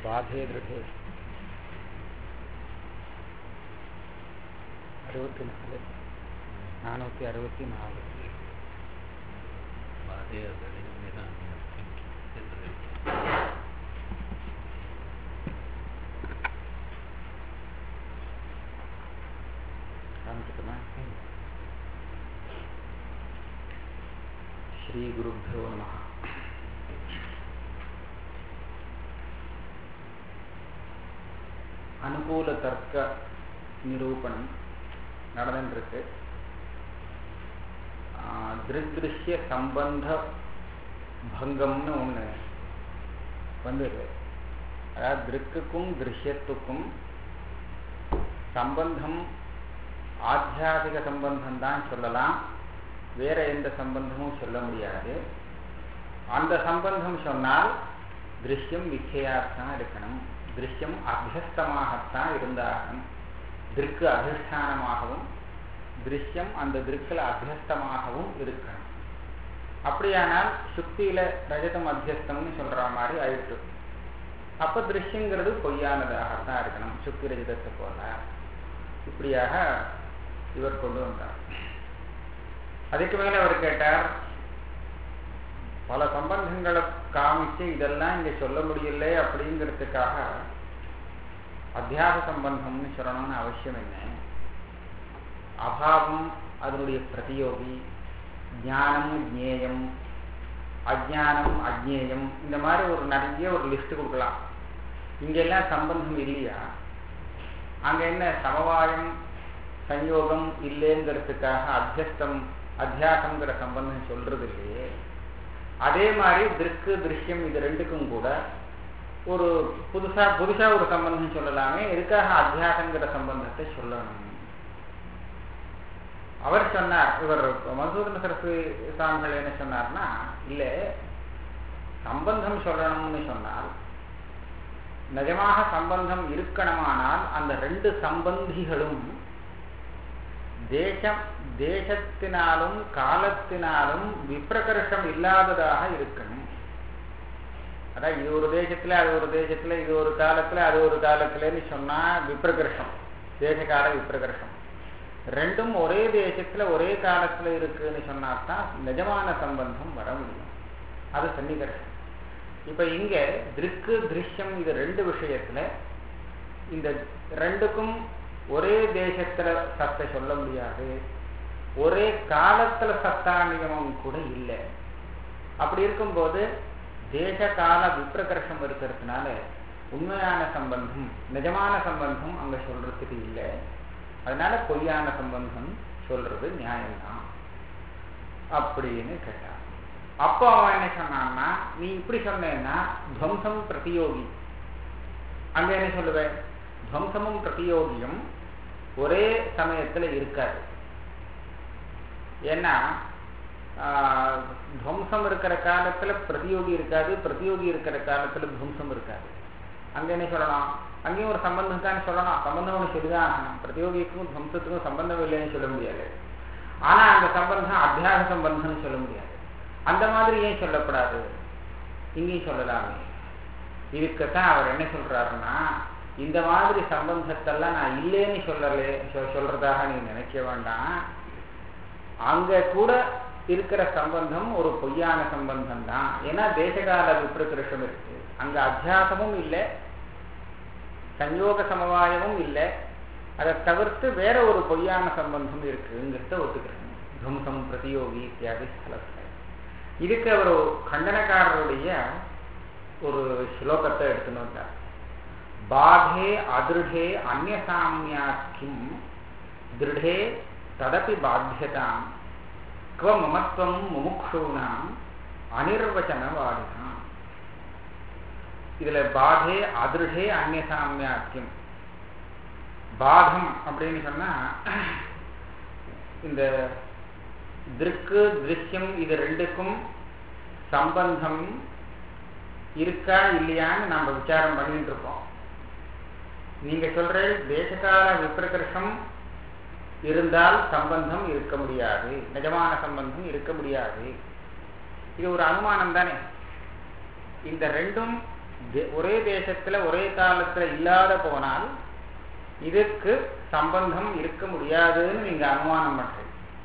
ബാധേ ദൃഢേ അറുപത്തിനാല് നാനൂറ്റി അറുപത്തിനാല് ബാധേ ദൃഢേ നിരാമയസ്തി എന്ന് കാണിച്ചിട്ടുമേ ശ്രീ ഗുരുഭ്യോ നമ அனுகூல தர்க்க நிரூபணம் நடந்துருக்கு திருஷ்ய சம்பந்த பங்கம்னு ஒன்று வந்தது அதாவது திருக்குக்கும் திருஷ்யத்துக்கும் சம்பந்தம் ஆத்தியாதிக சம்பந்தம் தான் சொல்லலாம் வேற எந்த சம்பந்தமும் சொல்ல முடியாது அந்த சம்பந்தம் சொன்னால் திருஷ்யம் விக்கையாத்தான் இருக்கணும் திருஷ்யம் அபியஸ்தமாகத்தான் இருந்தாகணும் திருக்கு அதிஷ்டானமாகவும் திருஷ்யம் அந்த திருக்கில் அபியஸ்தமாகவும் இருக்கணும் அப்படியானால் சுக்தியில ரஜதம் அத்தியஸ்தம்னு சொல்ற மாதிரி ஆயிட்டு அப்ப திருஷ்யங்கிறது பொய்யானதாகத்தான் இருக்கணும் சுக்தி ரஜதத்தை போல இப்படியாக இவர் கொண்டு வந்தார் அதுக்கு மேல அவர் கேட்டார் பல சம்பந்தங்களை காமிச்சு இதெல்லாம் இங்க சொல்ல முடியல அப்படிங்கிறதுக்காக அத்தியாச சம்பந்தம்னு சொல்லணும்னு அவசியம் என்ன அபாவம் அதனுடைய பிரதியோகி ஞானம் ஜேயம் அஜானம் அஜ்ஞேயம் இந்த மாதிரி ஒரு நிறைய ஒரு லிஸ்ட் கொடுக்கலாம் இங்கெல்லாம் சம்பந்தம் இல்லையா அங்க என்ன சமவாயம் சஞ்சோகம் இல்லைங்கிறதுக்காக அத்தியஸ்தம் அத்தியாசங்கிற சம்பந்தம் சொல்றது இல்லையே அதே மாதிரி திருக்கு திருஷ்யம் இது ரெண்டுக்கும் கூட ஒரு புதுசா புதுசா ஒரு சம்பந்தம் சொல்லலாமே எதுக்காக அத்தியாசங்கிற சம்பந்தத்தை சொல்லணும் அவர் சொன்னார் இவர் மசூதன சரஸ்வதி சுவாமிகள் என்ன சொன்னார்னா இல்ல சம்பந்தம் சொல்லணும்னு சொன்னால் நிஜமாக சம்பந்தம் இருக்கணுமானால் அந்த ரெண்டு சம்பந்திகளும் தேசம் தேசத்தினாலும் காலத்தினாலும் விப்ரகர்ஷம் இல்லாததாக இருக்கணும் அதான் இது ஒரு தேசத்துல அது ஒரு தேசத்துல இது ஒரு காலத்துல அது ஒரு காலத்துலன்னு சொன்னா விப்ரகர்ஷம் தேசகால விப்ரகர்ஷம் ரெண்டும் ஒரே தேசத்துல ஒரே காலத்துல இருக்குன்னு சொன்னாதான் நிஜமான சம்பந்தம் வர முடியும் அது சன்னிகர்ஷம் இப்ப இங்க திருக்கு திருஷ்யம் இது ரெண்டு விஷயத்துல இந்த ரெண்டுக்கும் ஒரே தேசத்துல சத்தை சொல்ல முடியாது ஒரே காலத்துல சத்தா நியமம் கூட இல்லை அப்படி இருக்கும்போது தேச கால விப்ரகர்ஷம் இருக்கிறதுனால உண்மையான சம்பந்தம் நிஜமான சம்பந்தம் அங்க சொல்றதுக்கு இல்லை அதனால பொய்யான சம்பந்தம் சொல்றது நியாயம்தான் அப்படின்னு கேட்டான் அப்போ அவன் என்ன சொன்னான்னா நீ இப்படி சொன்னேன்னா துவம்சம் பிரதியோகி அங்க என்ன சொல்லுவேன் துவம்சமும் பிரதியோகியும் ஒரே சமயத்துல இருக்காது ஏன்னா துவம்சம் இருக்கிற காலத்துல பிரதியோகி இருக்காது பிரதியோகி இருக்கிற காலத்துல துவம்சம் இருக்காது அங்க என்ன சொல்லலாம் அங்கேயும் ஒரு சம்பந்தம் தான் சொல்லலாம் சம்பந்தம் ஒன்று சொல்லிதான் ஆகணும் பிரதியோகிக்கும் துவம்சத்துக்கும் சம்பந்தம் இல்லைன்னு சொல்ல முடியாது ஆனா அந்த சம்பந்தம் அத்தியாக சம்பந்தம்னு சொல்ல முடியாது அந்த மாதிரி ஏன் சொல்லப்படாது இங்கேயும் சொல்லலாமே இதுக்குத்தான் அவர் என்ன சொல்றாருன்னா இந்த மாதிரி சம்பந்தத்தெல்லாம் நான் இல்லைன்னு சொல்லலே சொல்றதாக நீ நினைக்க வேண்டாம் அங்க கூட இருக்கிற சம்பந்தம் ஒரு பொய்யான சம்பந்தம் தான் ஏன்னா தேசகால விப்ரகிருஷம் இருக்கு அங்க அத்தியாசமும் இல்லை சஞ்சோக சமவாயமும் இல்லை அதை தவிர்த்து வேற ஒரு பொய்யான சம்பந்தம் இருக்குங்கிறத ஒத்துக்கிறேன் துவம்சம் பிரதியோகி இத்தியாதி ஸ்தலத்தில் இதுக்கு அவர் கண்டனக்காரருடைய ஒரு ஸ்லோகத்தை எடுத்துன்னு வந்தார் பாதே அதிருடே அந்நியசாமியாக்கிம் திருடே ததப்பி பாத்தியதாம் கவ மமத்துவம் முமுக்ஷூனாம் அனிர்வச்சனவாதினாம் இதுல பாதே அதிருடே அந்நியசாமியாக்கியம் பாதம் அப்படின்னு சொன்னா இந்த திருக்கு திருஷ்யம் இது ரெண்டுக்கும் சம்பந்தம் இருக்கா இல்லையான்னு நம்ம விசாரம் பண்ணிட்டு இருக்கோம் நீங்க சொல்ற தேசகால விப்ரகர்ஷம் இருந்தால் சம்பந்தம் இருக்க முடியாது நிஜமான சம்பந்தம் இருக்க முடியாது இது ஒரு அனுமானம் தானே இந்த ரெண்டும் தே- ஒரே தேசத்துல ஒரே காலத்துல இல்லாத போனால் இதுக்கு சம்பந்தம் இருக்க முடியாதுன்னு நீங்க அனுமானம் பண்றீங்க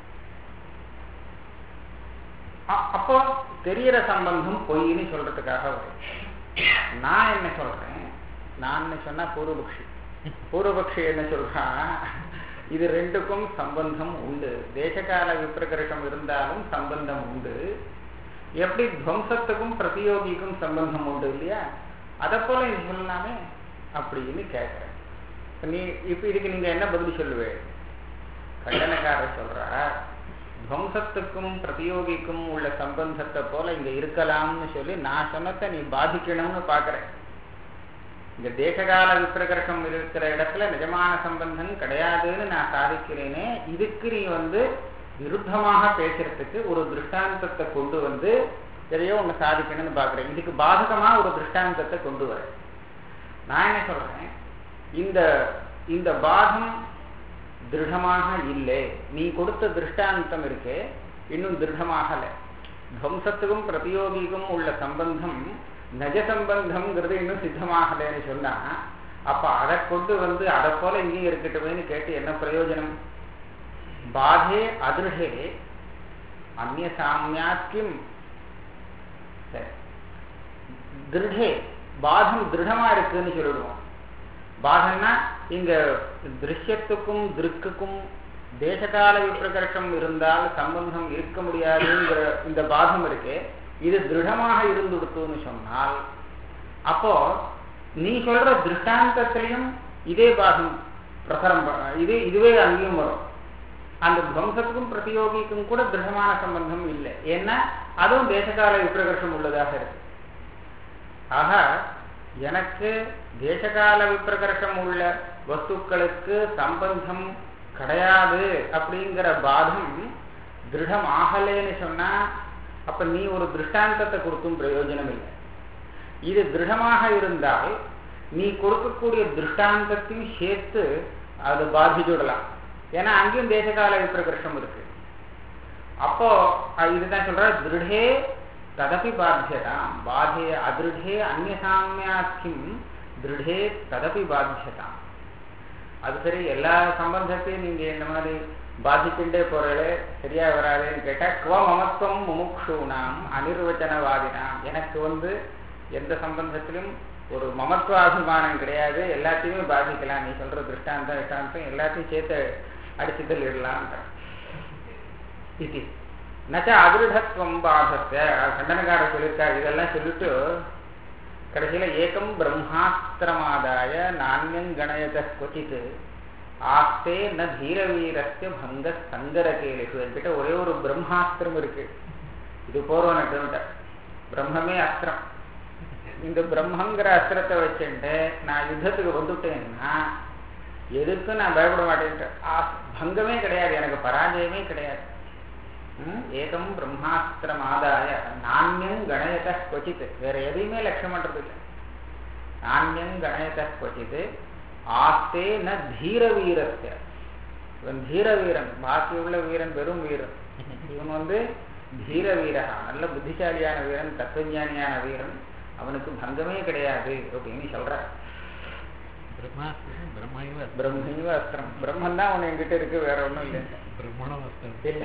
அ- அப்போ தெரியற சம்பந்தம் பொய்ன்னு சொல்றதுக்காக வரும் நான் என்ன சொல்றேன் நான் என்ன சொன்னா பூர்வபக்ஷி பூர்வபக்ஷி என்ன சொல்றான் இது ரெண்டுக்கும் சம்பந்தம் உண்டு தேசகால விப்ரகர்ஷம் இருந்தாலும் சம்பந்தம் உண்டு எப்படி துவம்சத்துக்கும் பிரதியோகிக்கும் சம்பந்தம் உண்டு இல்லையா அதை போல இது சொல்லலாமே அப்படின்னு கேட்கிறேன் இப்ப நீ இப்ப இதுக்கு நீங்க என்ன பதில் சொல்லுவேன் கண்டனக்காரர் சொல்றா துவம்சத்துக்கும் பிரதியோகிக்கும் உள்ள சம்பந்தத்தை போல இங்க இருக்கலாம்னு சொல்லி நான் சொன்னதை நீ பாதிக்கணும்னு பாக்குறேன் இந்த தேசகால விப்ரகர்ஷம் இருக்கிற இடத்துல நிஜமான சம்பந்தம் கிடையாதுன்னு நான் சாதிக்கிறேனே இதுக்கு நீ வந்து விருத்தமாக பேசுறதுக்கு ஒரு திருஷ்டாந்தத்தை கொண்டு வந்து எதையோ ஒண்ணு சாதிக்கணும்னு பாக்குறேன் இதுக்கு பாதகமா ஒரு திருஷ்டாந்தத்தை கொண்டு வரேன் நான் என்ன சொல்றேன் இந்த இந்த பாதம் திருடமாக இல்லை நீ கொடுத்த திருஷ்டாந்தம் இருக்கே இன்னும் திருடமாகல துவம்சத்துக்கும் பிரதியோகிக்கும் உள்ள சம்பந்தம் நஜ சம்பந்தம்ங்கிறது இன்னும் சித்தமாகலைன்னு சொன்னா அப்ப அதை கொண்டு வந்து அதை போல இங்கேயும் இருக்கட்டுமேன்னு கேட்டு என்ன பிரயோஜனம் பாதே அதிருஷே அந்நிய சாமியாக்கியம் சரி திருடே பாதம் திருடமா இருக்குன்னு சொல்லிடுவோம் பாதம்னா இங்க திருஷ்யத்துக்கும் திருக்குக்கும் தேசகால விப்ரகர்ஷம் இருந்தால் சம்பந்தம் இருக்க முடியாதுங்கிற இந்த பாதம் இருக்கு இது திருடமாக இருந்துடுத்துன்னு சொன்னால் அப்போ நீ சொல்ற திருஷ்டாந்தத்திலையும் இதே பாதம் பிரசரம் ப- இது இதுவே அங்கேயும் வரும் அந்த துவம்சத்துக்கும் பிரதியோகிக்கும் கூட திருடமான சம்பந்தம் இல்லை ஏன்னா அதுவும் தேசகால விப்ரகர்ஷம் உள்ளதாக இருக்கு ஆக எனக்கு தேசகால விப்ரகர்ஷம் உள்ள வஸ்துக்களுக்கு சம்பந்தம் கிடையாது அப்படிங்கிற பாதம் திருடம் ஆகலேன்னு சொன்னா அப்ப நீ ஒரு திருஷ்டாந்தத்தை கொடுத்தும் பிரயோஜனம் இல்லை இது திருடமாக இருந்தால் நீ கொடுக்கக்கூடிய திருஷ்டாந்தத்தையும் சேர்த்து அது பாதிச்சுடலாம் ஏன்னா அங்கேயும் தேசகால விப்ரகர்ஷம் இருக்கு அப்போ அஹ் இதுதான் சொல்ற திருடே ததபி பாத்தியதாம் பாதே அதிருடே அந்நியசாமியாக்கியம் திருடே ததபி பாத்தியதாம் அது சரி எல்லா சம்பந்தத்தையும் நீங்க இந்த மாதிரி பாதிச்சுட்டே போறே சரியா வராதுன்னு கேட்டா குவ மமத்துவம் முமுக்ஷூனாம் அனிர்வச்சனவாதினாம் எனக்கு வந்து எந்த சம்பந்தத்திலும் ஒரு மமத்துவாபிமானம் கிடையாது எல்லாத்தையுமே பாதிக்கலாம் நீ சொல்ற திருஷ்டாந்தம் திருஷ்டாந்தம் எல்லாத்தையும் சேர்த்து அடிச்சு தள்ளிடலான்ற இது நச்ச அதிருடத்துவம் பாதத்தை கண்டனக்காரர் சொல்லியிருக்காரு இதெல்லாம் சொல்லிட்டு கடைசியில ஏகம் பிரம்மாஸ்திரமாதாய நானியம் கணயத கொச்சித் ஆஸ்தே ந தீரவீரஸ்ய பங்க சங்கரகேலிசு என்கிட்ட ஒரே ஒரு பிரம்மாஸ்திரம் இருக்கு இது போறோம் எனக்கு பிரம்மமே அஸ்திரம் இந்த பிரம்மங்கிற அஸ்திரத்தை வச்சுட்டு நான் யுத்தத்துக்கு வந்துட்டேன்னா எதுக்கும் நான் பயப்பட மாட்டேன்ட்டு ஆ- பங்கமே கிடையாது எனக்கு பராஜயமே கிடையாது ம், ஏகம் பிரம்மாஸ்திரம் ஆதாய நானியம் கணயத கொச்சித் வேற எதையுமே லட்சியம் பண்றது இல்லை நானியம் கணயத கொச்சித் ஆஸ்தே ந தீர வீரஸ்ய இவன் தீர வீரன் பாக்கி உள்ள வீரன் வெறும் வீரன் இவன் வந்து தீர வீரகா நல்ல புத்திசாலியான வீரன் தத்துவஞானியான வீரன் அவனுக்கு பங்கமே கிடையாது அப்படின்னு சொல்ற பிரம்மாஸ்திரம் பிரம்மைவ பிரம்மைவ அஸ்திரம் பிரம்மன் தான் அவன் என்கிட்ட இருக்கு வேற ஒண்ணும் இல்லை பிரம்மணவஸ்திரம் இல்ல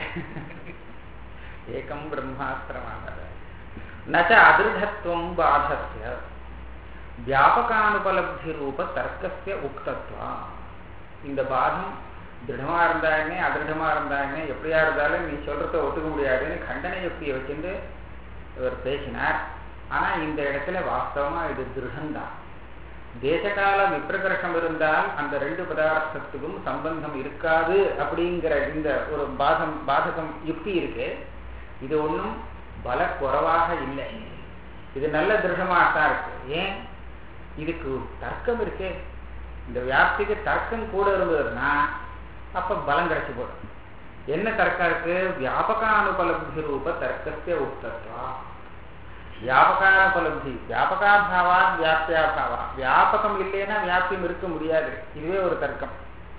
ஏகம் பிரம்மாஸ்திரமாக நச்ச அதிருடத்துவம் பாதஸ்ய வியாபகானுபலப்தி ரூப தர்க்கஸ்ய உக்தத்வா இந்த பாதம் திருடமா இருந்தா என்ன அதிருடமா இருந்தா என்ன எப்படியா இருந்தாலும் நீ சொல்றத ஒத்துக்க முடியாதுன்னு கண்டன யுக்தியை வச்சிருந்து இவர் பேசினார் ஆனா இந்த இடத்துல வாஸ்தவமா இது திருடம்தான் தேசகால விப்ரகர்ஷம் இருந்தால் அந்த ரெண்டு பதார்த்தத்துக்கும் சம்பந்தம் இருக்காது அப்படிங்கிற இந்த ஒரு பாதம் பாதகம் யுக்தி இருக்கு இது ஒன்றும் பல குறைவாக இல்லை இது நல்ல திருடமாகத்தான் இருக்கு ஏன் இதுக்கு தர்க்கம் இருக்கே இந்த வியாப்திக்கு தர்க்கம் கூட இருந்ததுன்னா அப்ப பலம் கிடைச்சு போடும் என்ன தர்க்கம் இருக்கு வியாபகானுபலப்தி ரூப தர்க்கஸ்ய உக்தத்வா வியாபகானுபலப்தி வியாபகாபாவா வியாப்தியாபாவா வியாபகம் இல்லைன்னா வியாப்தியம் இருக்க முடியாது இதுவே ஒரு தர்க்கம்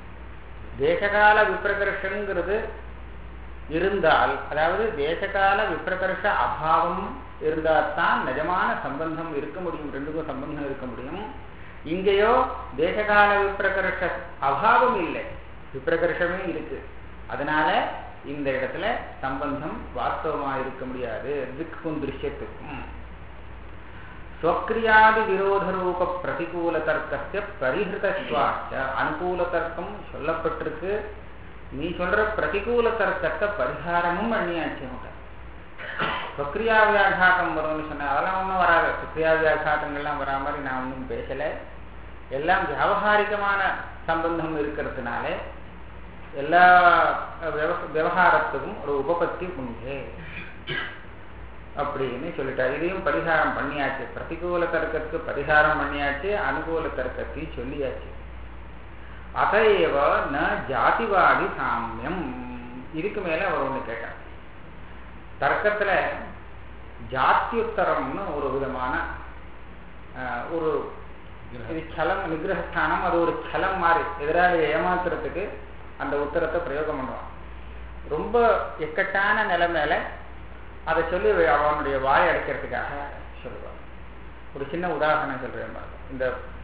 தேசகால விப்ரகர்ஷங்கிறது இருந்தால் அதாவது தேசகால விப்ரகர்ஷ அபாவம் இருந்தால் தான் நிஜமான சம்பந்தம் இருக்க முடியும் ரெண்டுக்கும் சம்பந்தம் இருக்க முடியும் இங்கேயோ தேசகால விப்ரகர்ஷ அபாவம் இல்லை விப்ரகர்ஷமே இருக்கு அதனால இந்த இடத்துல சம்பந்தம் வாஸ்தவமா இருக்க முடியாது திக்கும் திருஷ்யத்துக்கும் ஸ்வக்ரியாதி விரோத ரூப பிரதிகூல தர்க்கஸ்ய பரிஹிருதத்வாச்ச அனுகூல தர்க்கம் சொல்லப்பட்டிருக்கு நீ சொல்ற பிரதிகூல தர்க்கத்தை பரிகாரமும் பண்ணியாச்சு உன்கிட்ட பிரக்ரியா வியாகாரம் வரும்னு சொன்ன அதெல்லாம் ஒன்றும் வராது பிரக்ரியா வியாகாரங்கள்லாம் வரா மாதிரி நான் ஒன்றும் பேசலை எல்லாம் வியாபகாரிகமான சம்பந்தம் இருக்கிறதுனால எல்லா விவ- விவகாரத்துக்கும் ஒரு உபபத்தி உண்டு அப்படின்னு சொல்லிட்டார் இதையும் பரிகாரம் பண்ணியாச்சு பிரதிகூல தர்க்கத்துக்கு பரிகாரம் பண்ணியாச்சு அனுகூல தர்க்கத்தையும் சொல்லியாச்சு அதையவ ந ஜாதிவாதி சாமியம் இதுக்கு மேல அவர் ஒண்ணு கேட்டார் தர்க்கத்துல ஜாத்தியுத்தரம்னு ஒரு விதமான ஆஹ், ஒரு இது சலம் நிகிரகஸ்தானம் அது ஒரு சலம் மாதிரி எதிராளியை ஏமாத்துறதுக்கு அந்த உத்தரத்தை பிரயோகம் பண்ணுவான் ரொம்ப இக்கட்டான நிலைமையில அதை சொல்லி அவனுடைய வாய் அடைக்கிறதுக்காக சொல்லுவான் ஒரு சின்ன உதாரணம் சொல்றேன் பாருங்க இந்த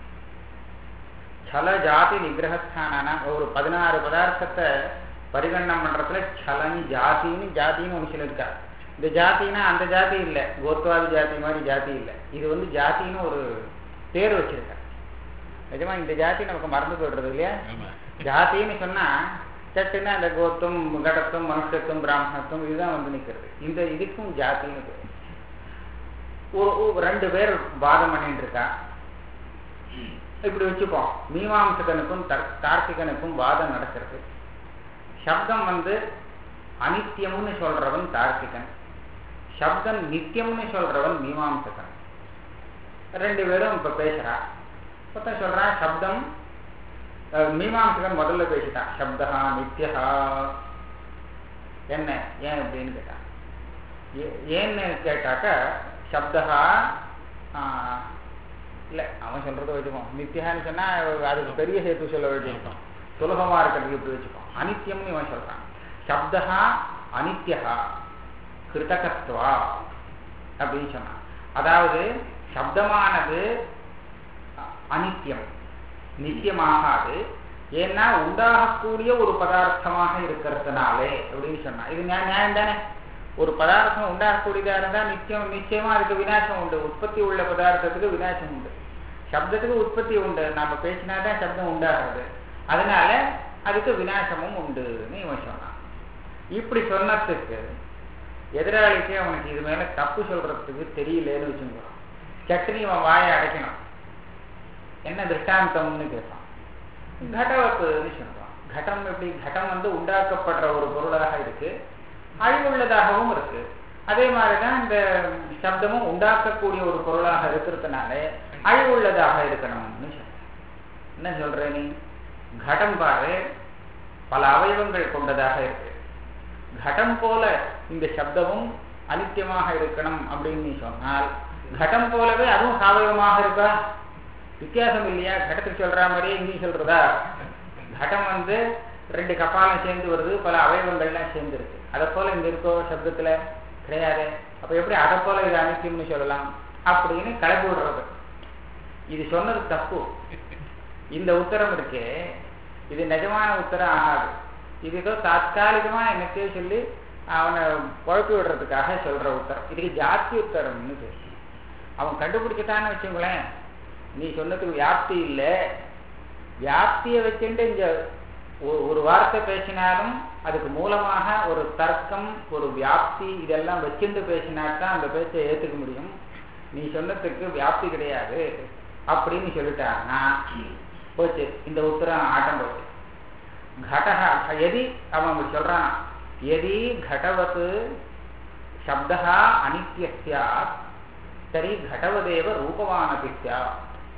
சல ஜாதி நிகிரகஸ்தானான ஒரு பதினாறு பதார்த்தத்தை பரிகண்ணம் பண்றதுல சலம் ஜாதின்னு ஜாதின்னு ஒன்று சொல்லியிருக்கா இந்த ஜாதினா அந்த ஜாதி இல்லை கோத்வாதி ஜாதி மாதிரி ஜாதி இல்லை இது வந்து ஜாதின்னு ஒரு பேர் வச்சிருக்கா நிஜமா இந்த ஜாதி நமக்கு மறந்து போயிடுறது இல்லையா ஆமா ஜாதின்னு சொன்னா சட்டுன்னா அந்த கோத்தும் கடத்தும் மனுஷத்துவம் பிராமணத்துவம் இதுதான் வந்து நிக்கிறது இந்த இதுக்கும் ஜாதின்னு பேர் ஒரு ஒரு ரெண்டு பேர் வாதம் பண்ணிட்டு இருக்கா இப்படி வச்சுப்போம் மீமாம்சகனுக்கும் தர்- தார்க்கிகனுக்கும் வாதம் நடக்கிறது சப்தம் வந்து அனித்தியம்னு சொல்றவன் தார்க்கிகன் சப்தம் நித்தியம்னு சொல்றவன் மீமாம்சகன் ரெண்டு பேரும் இப்ப பேசுறா ஒருத்தன் சொல்றான் சப்தம் அஹ், மீமாம்சகன் முதல்ல பேசிட்டான் சப்தா நித்யா என்ன ஏன் அப்படின்னு கேட்டான் ஏ- ஏன்னு கேட்டாக்க சப்தா இல்ல அவன் சொல்றத வச்சுப்போம் நித்யான்னு சொன்னா அதுக்கு பெரிய ஹேத்து சொல்ல வேண்டியிருக்கும் சுலபமா இருக்கிறதுக்கு இப்படி வச்சுப்போம் அனித்தியம்னு இவன் சொல்றான் சப்தா அனித்யா கிருதகத்வா அப்படின்னு சொன்னான் அதாவது சப்தமானது அ- அனித்தியம் நித்தியமாகாது ஏன்னா உண்டாகக்கூடிய ஒரு பதார்த்தமாக இருக்கிறதுனாலே அப்படின்னு சொன்னான் இது நியா- நியாயம் தானே ஒரு பதார்த்தம் உண்டாகக்கூடியதா இருந்தா நிச்சயம் நிச்சயமா அதுக்கு விநாசம் உண்டு உற்பத்தி உள்ள பதார்த்தத்துக்கு விநாசம் உண்டு சப்தத்துக்கு உற்பத்தி உண்டு நாம பேசினாதான் சப்தம் உண்டாகிறது அதனால அதுக்கு விநாசமும் உண்டுன்னு இவன் சொன்னான் இப்படி சொன்னதுக்கு எதிராளிக்கு அவனுக்கு இது மேல தப்பு சொல்றதுக்கு தெரியலன்னு வச்சுக்கோ சட்டுனி இவன் வாயை அடைக்கணும் என்ன திருஷ்டாந்தம்னு கேட்பான் கடவத்துன்னு சொல்றான் கடம் எப்படி கடம் வந்து உண்டாக்கப்படுற ஒரு பொருளாக இருக்கு அழிவுள்ளதாகவும் இருக்கு அதே மாதிரிதான் இந்த சப்தமும் உண்டாக்கக்கூடிய ஒரு பொருளாக இருக்கிறதுனால அழிவுள்ளதாக இருக்கணும்னு சொல்றேன் என்ன சொல்ற நீ கடம் பாரு பல அவயவங்கள் கொண்டதாக இருக்கு கடம் போல இந்த சப்தமும் அனித்தியமாக இருக்கணும் அப்படின்னு நீ சொன்னால் கடம் போலவே அதுவும் சாவயவமாக இருக்கா வித்தியாசம் இல்லையா கடத்துக்கு சொல்ற மாதிரியே நீ சொல்றதா கடம் வந்து ரெண்டு கப்பாலம் சேர்ந்து வருது பல அவயவங்கள்லாம் சேர்ந்து இருக்கு அதை போல இங்க இருக்கோ சப்தத்துல கிடையாது அப்ப எப்படி அதை போல இது அனித்தியம்னு சொல்லலாம் அப்படின்னு கிளப்பி விடுறது இது சொன்னது தப்பு இந்த உத்தரம் இருக்கே இது நிஜமான உத்தரம் ஆகாது இது ஏதோ தாத்காலிகமா என்னத்தையோ சொல்லி அவனை குழப்பி விடுறதுக்காக சொல்ற உத்தரம் இதுக்கு ஜாத்தி உத்தரம்னு பேசு அவன் கண்டுபிடிச்சிட்டான்னு வச்சுங்களேன் நீ சொன்னதுக்கு வியாப்தி இல்லை வியாப்தியை வச்சுட்டு இங்க ஒ- ஒரு வார்த்தை பேசினாலும் அதுக்கு மூலமாக ஒரு தர்க்கம் ஒரு வியாப்தி இதெல்லாம் வச்சுட்டு பேசினாதான் அந்த பேச்சை ஏத்துக்க முடியும் நீ சொன்னதுக்கு வியாப்தி கிடையாது அப்படின்னு சொல்லிட்டான்னா போச்சு இந்த உத்தரம் ஆட்டம் போச்சு घटः यदि அவன் அப்படி சொல்றான் यदि घटवत् शब्दः अनित्य स्यात् तर्हि घटवदेव रूपवानपि स्यात्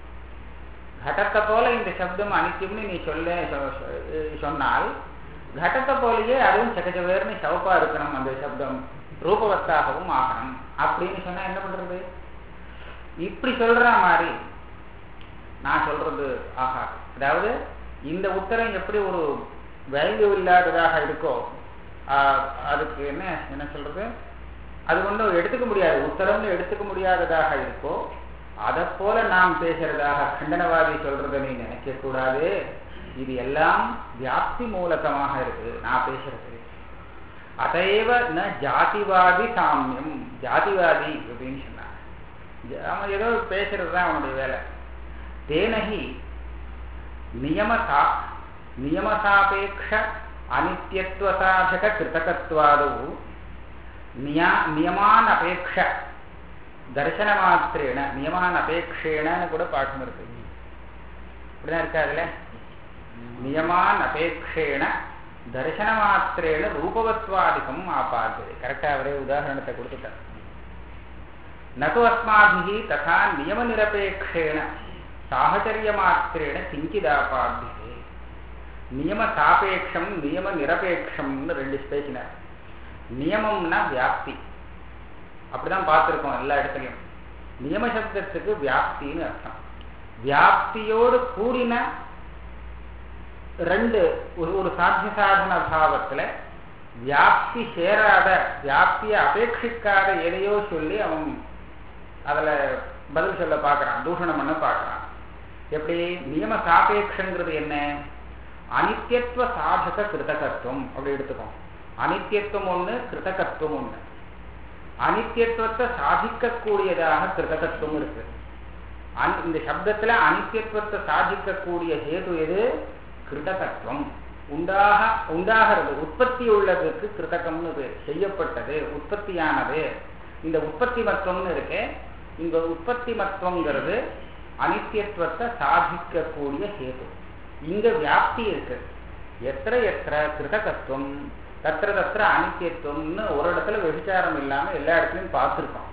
घटத்தை போல இந்த சப்தம் அனித்தியம்னு நீ சொல்ல சொ- சொ- சொன்னால் घटத்தை போலயே அதுவும் சகஜவேர்னு சவப்பா இருக்கணும் அந்த சப்தம் ரூபவத்தாகவும் ஆகணும் அப்படின்னு சொன்னா என்ன பண்றது இப்படி சொல்ற மாதிரி நான் சொல்றது ஆகாது அதாவது இந்த உத்தரம் எப்படி ஒரு வேல்யூ இல்லாததாக இருக்கோ ஆஹ், அதுக்கு என்ன என்ன சொல்றது அது ஒன்றும் எடுத்துக்க முடியாது உத்தரம்னு எடுத்துக்க முடியாததாக இருக்கோ அதை போல நாம் பேசுறதாக கண்டனவாதி சொல்றதை நீ நினைக்க கூடாது இது எல்லாம் வியாப்தி மூலகமாக இருக்கு நான் பேசுறது அதைவ ந ஜாதிவாதி சாமியம் ஜாதிவாதி அப்படின்னு சொன்னான் அவன் ஏதோ பேசுறது தான் அவனுடைய வேலை தேனகி நியமசா நியமசாபேக்ஷ அனித்யத்வசாதக கிருத்தகத்வாது நியா நியமான் அபேக்ஷ தர்சன மாத்திரேன நியமான் அபேக்ஷேனன்னு கூட பாடம் இருக்கு இப்படிதான் இருக்கா அதுல நியமான் அபேக்ஷேன தர்சன மாத்திரேன ரூபவத்வாதிகம் ஆபாத்து கரெக்டா அவரே உதாரணத்தை கொடுத்துட்டார் நது அஸ்மாபிஹி ததா நியம நிரபேக்ஷேன சாகச்சரிய மாத்திரேன கிஞ்சிதாபாத்தியே நியம சாபேட்சம் நியம நிரபேட்சம்னு ரெண்டு பேசினார் நியமம்னா வியாப்தி அப்படிதான் பார்த்துருக்கோம் எல்லா இடத்துலையும் நியம சப்தத்துக்கு வியாப்தின்னு அர்த்தம் வியாப்தியோடு கூடின ரெண்டு ஒரு ஒரு சாத்திய சாதன பாவத்துல வியாப்தி சேராத வியாப்தியை அபேட்சிக்காத எதையோ சொல்லி அவன் அதுல பதில் சொல்ல பார்க்கறான் தூஷணம் பண்ண பார்க்கறான் எப்படி நியம சாபேட்சங்கிறது என்ன அனித்தியத்துவ சாதக கிருதகத்துவம் அப்படி எடுத்துக்கோம் அனித்தியத்துவம் ஒண்ணு கிருதகத்துவம் ஒண்ணு அனித்தியத்துவத்தை சாதிக்கக்கூடியதாக கிருதகத்துவம் இருக்கு இந்த சப்தத்துல அனித்தியத்துவத்தை சாதிக்கக்கூடிய ஹேது எது கிருதகத்துவம் உண்டாக உண்டாகிறது உற்பத்தி உள்ளதுக்கு கிருதகம்னு பேர் செய்யப்பட்டது உற்பத்தியானது இந்த உற்பத்தி மத்துவம்னு இருக்கு இந்த உற்பத்தி மத்துவங்கிறது அனித்தியத்துவத்தை சாதிக்கக்கூடிய ஹேது இங்க வியாப்தி இருக்கு எத்திர எத்திர கிருதகத்துவம் தத்திர தத்திர அனித்தியத்துவம்னு ஒரு இடத்துல விபச்சாரம் இல்லாம எல்லா இடத்துலையும் பார்த்துருக்கோம்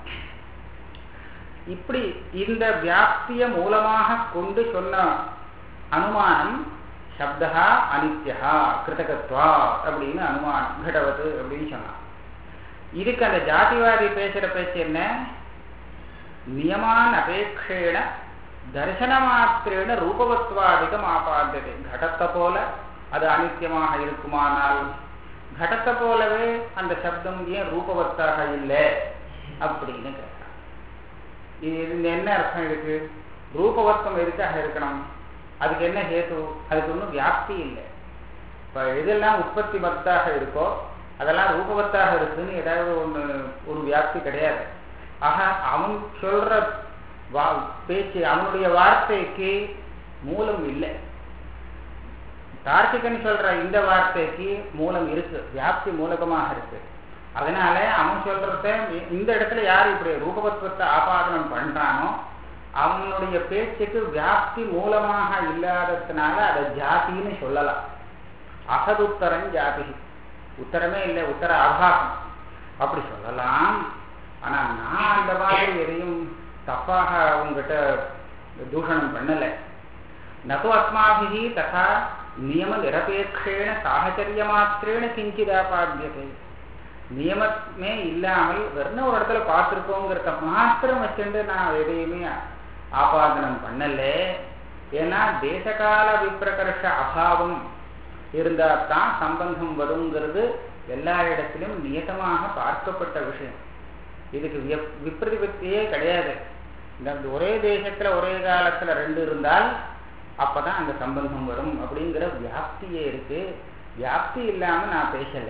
இப்படி இந்த வியாப்திய மூலமாக கொண்டு சொன்ன அனுமானம் சப்தா அனித்யா கிருதகத்வா அப்படின்னு அனுமானம் கடவது அப்படின்னு சொன்னான் இதுக்கு அந்த ஜாதிவாதி பேசுற பேச்சு என்ன நியமான் அபேட்சேன தர்சன மாத்திரேன ரூபவத்வாதிகம் ஆபாந்தது கடத்தை போல அது அனித்தியமாக இருக்குமானால் கடத்தை போலவே அந்த சப்தம் ஏன் ரூபவத்தாக இல்லை அப்படின்னு கேட்டான் இது என்ன அர்த்தம் இருக்கு ரூபவத்வம் எதுக்காக இருக்கணும் அதுக்கு என்ன ஹேத்து அதுக்கு ஒன்றும் வியாப்தி இல்லை இப்போ எதெல்லாம் உற்பத்தி மத்தாக இருக்கோ அதெல்லாம் ரூபவத்தாக இருக்குன்னு ஏதாவது ஒன்று ஒரு வியாப்தி கிடையாது ஆக அவன் சொல்ற வா பேச்சு அவனுடைய வார்த்தைக்கு மூலம் இல்லை கார்த்திகன் சொல்ற இந்த வார்த்தைக்கு மூலம் இருக்கு வியாப்தி மூலகமாக இருக்கு அதனால அவன் சொல்றத இந்த இடத்துல யார் இப்படி ரூபவத்வத்தை ஆபாதனம் பண்றானோ அவனுடைய பேச்சுக்கு வியாப்தி மூலமாக இல்லாததுனால அதை ஜாதின்னு சொல்லலாம் அசதுத்தரம் ஜாதி உத்தரமே இல்லை உத்தர ஆபாசம் அப்படி சொல்லலாம் ஆனா நான் அந்த மாதிரி எதையும் தப்பாக அவங்ககிட்ட தூஷணம் பண்ணலை நது அஸ்மாபிஹி ததா நியம நிரபேட்சேன சாகச்சரிய மாத்திரேன கிஞ்சிதாபாத்தியத்தை நியமமே இல்லாமல் வெறும் ஒரு இடத்துல பார்த்துருக்கோங்கிறத மாத்திரம் வச்சுட்டு நான் எதையுமே ஆபாதனம் பண்ணல ஏன்னா தேசகால விப்ரகர்ஷ அபாவம் இருந்தா தான் சம்பந்தம் வருங்கிறது எல்லா இடத்திலும் நியதமாக பார்க்கப்பட்ட விஷயம் இதுக்கு விப்ரதிபத்தியே கிடையாது இந்த ஒரே தேசத்துல ஒரே காலத்துல ரெண்டு இருந்தால் அப்பதான் அந்த சம்பந்தம் வரும் அப்படிங்கிற வியாப்தியே இருக்கு வியாப்தி இல்லாம நான் பேசல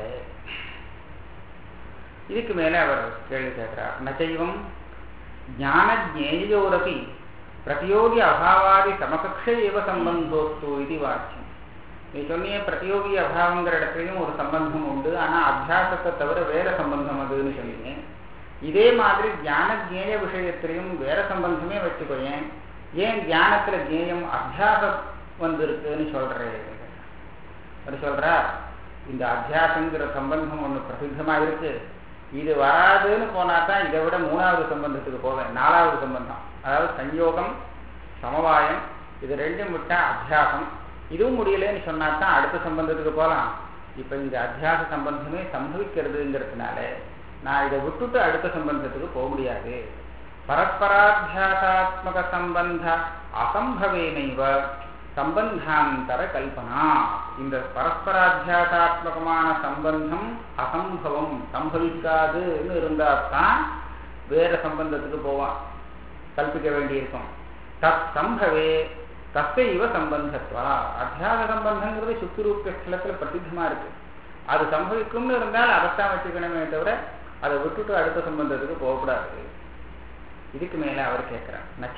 இதுக்கு மேல அவர் கேள்வி கேட்கிறார் நச்சைவம் ஞான ஜேயோரபி பிரதியோகி அபாவாதி சமகக்ஷ ஏவ சம்பந்தோஸ்து இது வாக்கியம் நீ சொன்னிய பிரதியோகி அபாவங்கிற இடத்துலையும் ஒரு சம்பந்தம் உண்டு ஆனா அத்தியாசத்தை தவிர வேற சம்பந்தம் அதுன்னு சொன்னீங்க இதே மாதிரி ஞான ஜேய விஷயத்திலையும் வேற சம்பந்தமே வச்சுக்கோயேன் ஏன் தியானத்துல ஜேயம் அத்தியாசம் வந்திருக்குன்னு சொல்றேன் அது சொல்றா இந்த அத்தியாசங்கிற சம்பந்தம் ஒண்ணு பிரசித்தமா இருக்கு இது வராதுன்னு போனா தான் இதை விட மூணாவது சம்பந்தத்துக்கு போவேன் நாலாவது சம்பந்தம் அதாவது சஞ்சோகம் சமவாயம் இது ரெண்டும் விட்டா அத்தியாசம் இதுவும் முடியலன்னு சொன்னா தான் அடுத்த சம்பந்தத்துக்கு போகலாம் இப்ப இந்த அத்தியாச சம்பந்தமே சம்பவிக்கிறதுங்கிறதுனால நான் இதை விட்டுட்டு அடுத்த சம்பந்தத்துக்கு போக முடியாது பரஸ்பராத்தியாசாத்மக சம்பந்த அசம்பவேனைவ சம்பந்தாந்தர கல்பனா இந்த பரஸ்பராத்தியாசாத்மகமான சம்பந்தம் அசம்பவம் சம்பவிக்காதுன்னு இருந்தா தான் வேற சம்பந்தத்துக்கு போவான் கல்பிக்க வேண்டியிருக்கும் தத் சம்பவே தஸ்ய இவ சம்பந்தத்வா அத்தியாச சம்பந்தங்கிறது சுத்திரூப்பிய ஸ்தலத்துல பிரசித்தமா இருக்கு அது சம்பவிக்கும்னு இருந்தால் அதைத்தான் வச்சுக்கணுமே தவிர அதை விட்டுட்டு அடுத்த சம்பந்தத்துக்கு போகக்கூடாது இதுக்கு மேல அவர் கேட்கிறார் நச்ச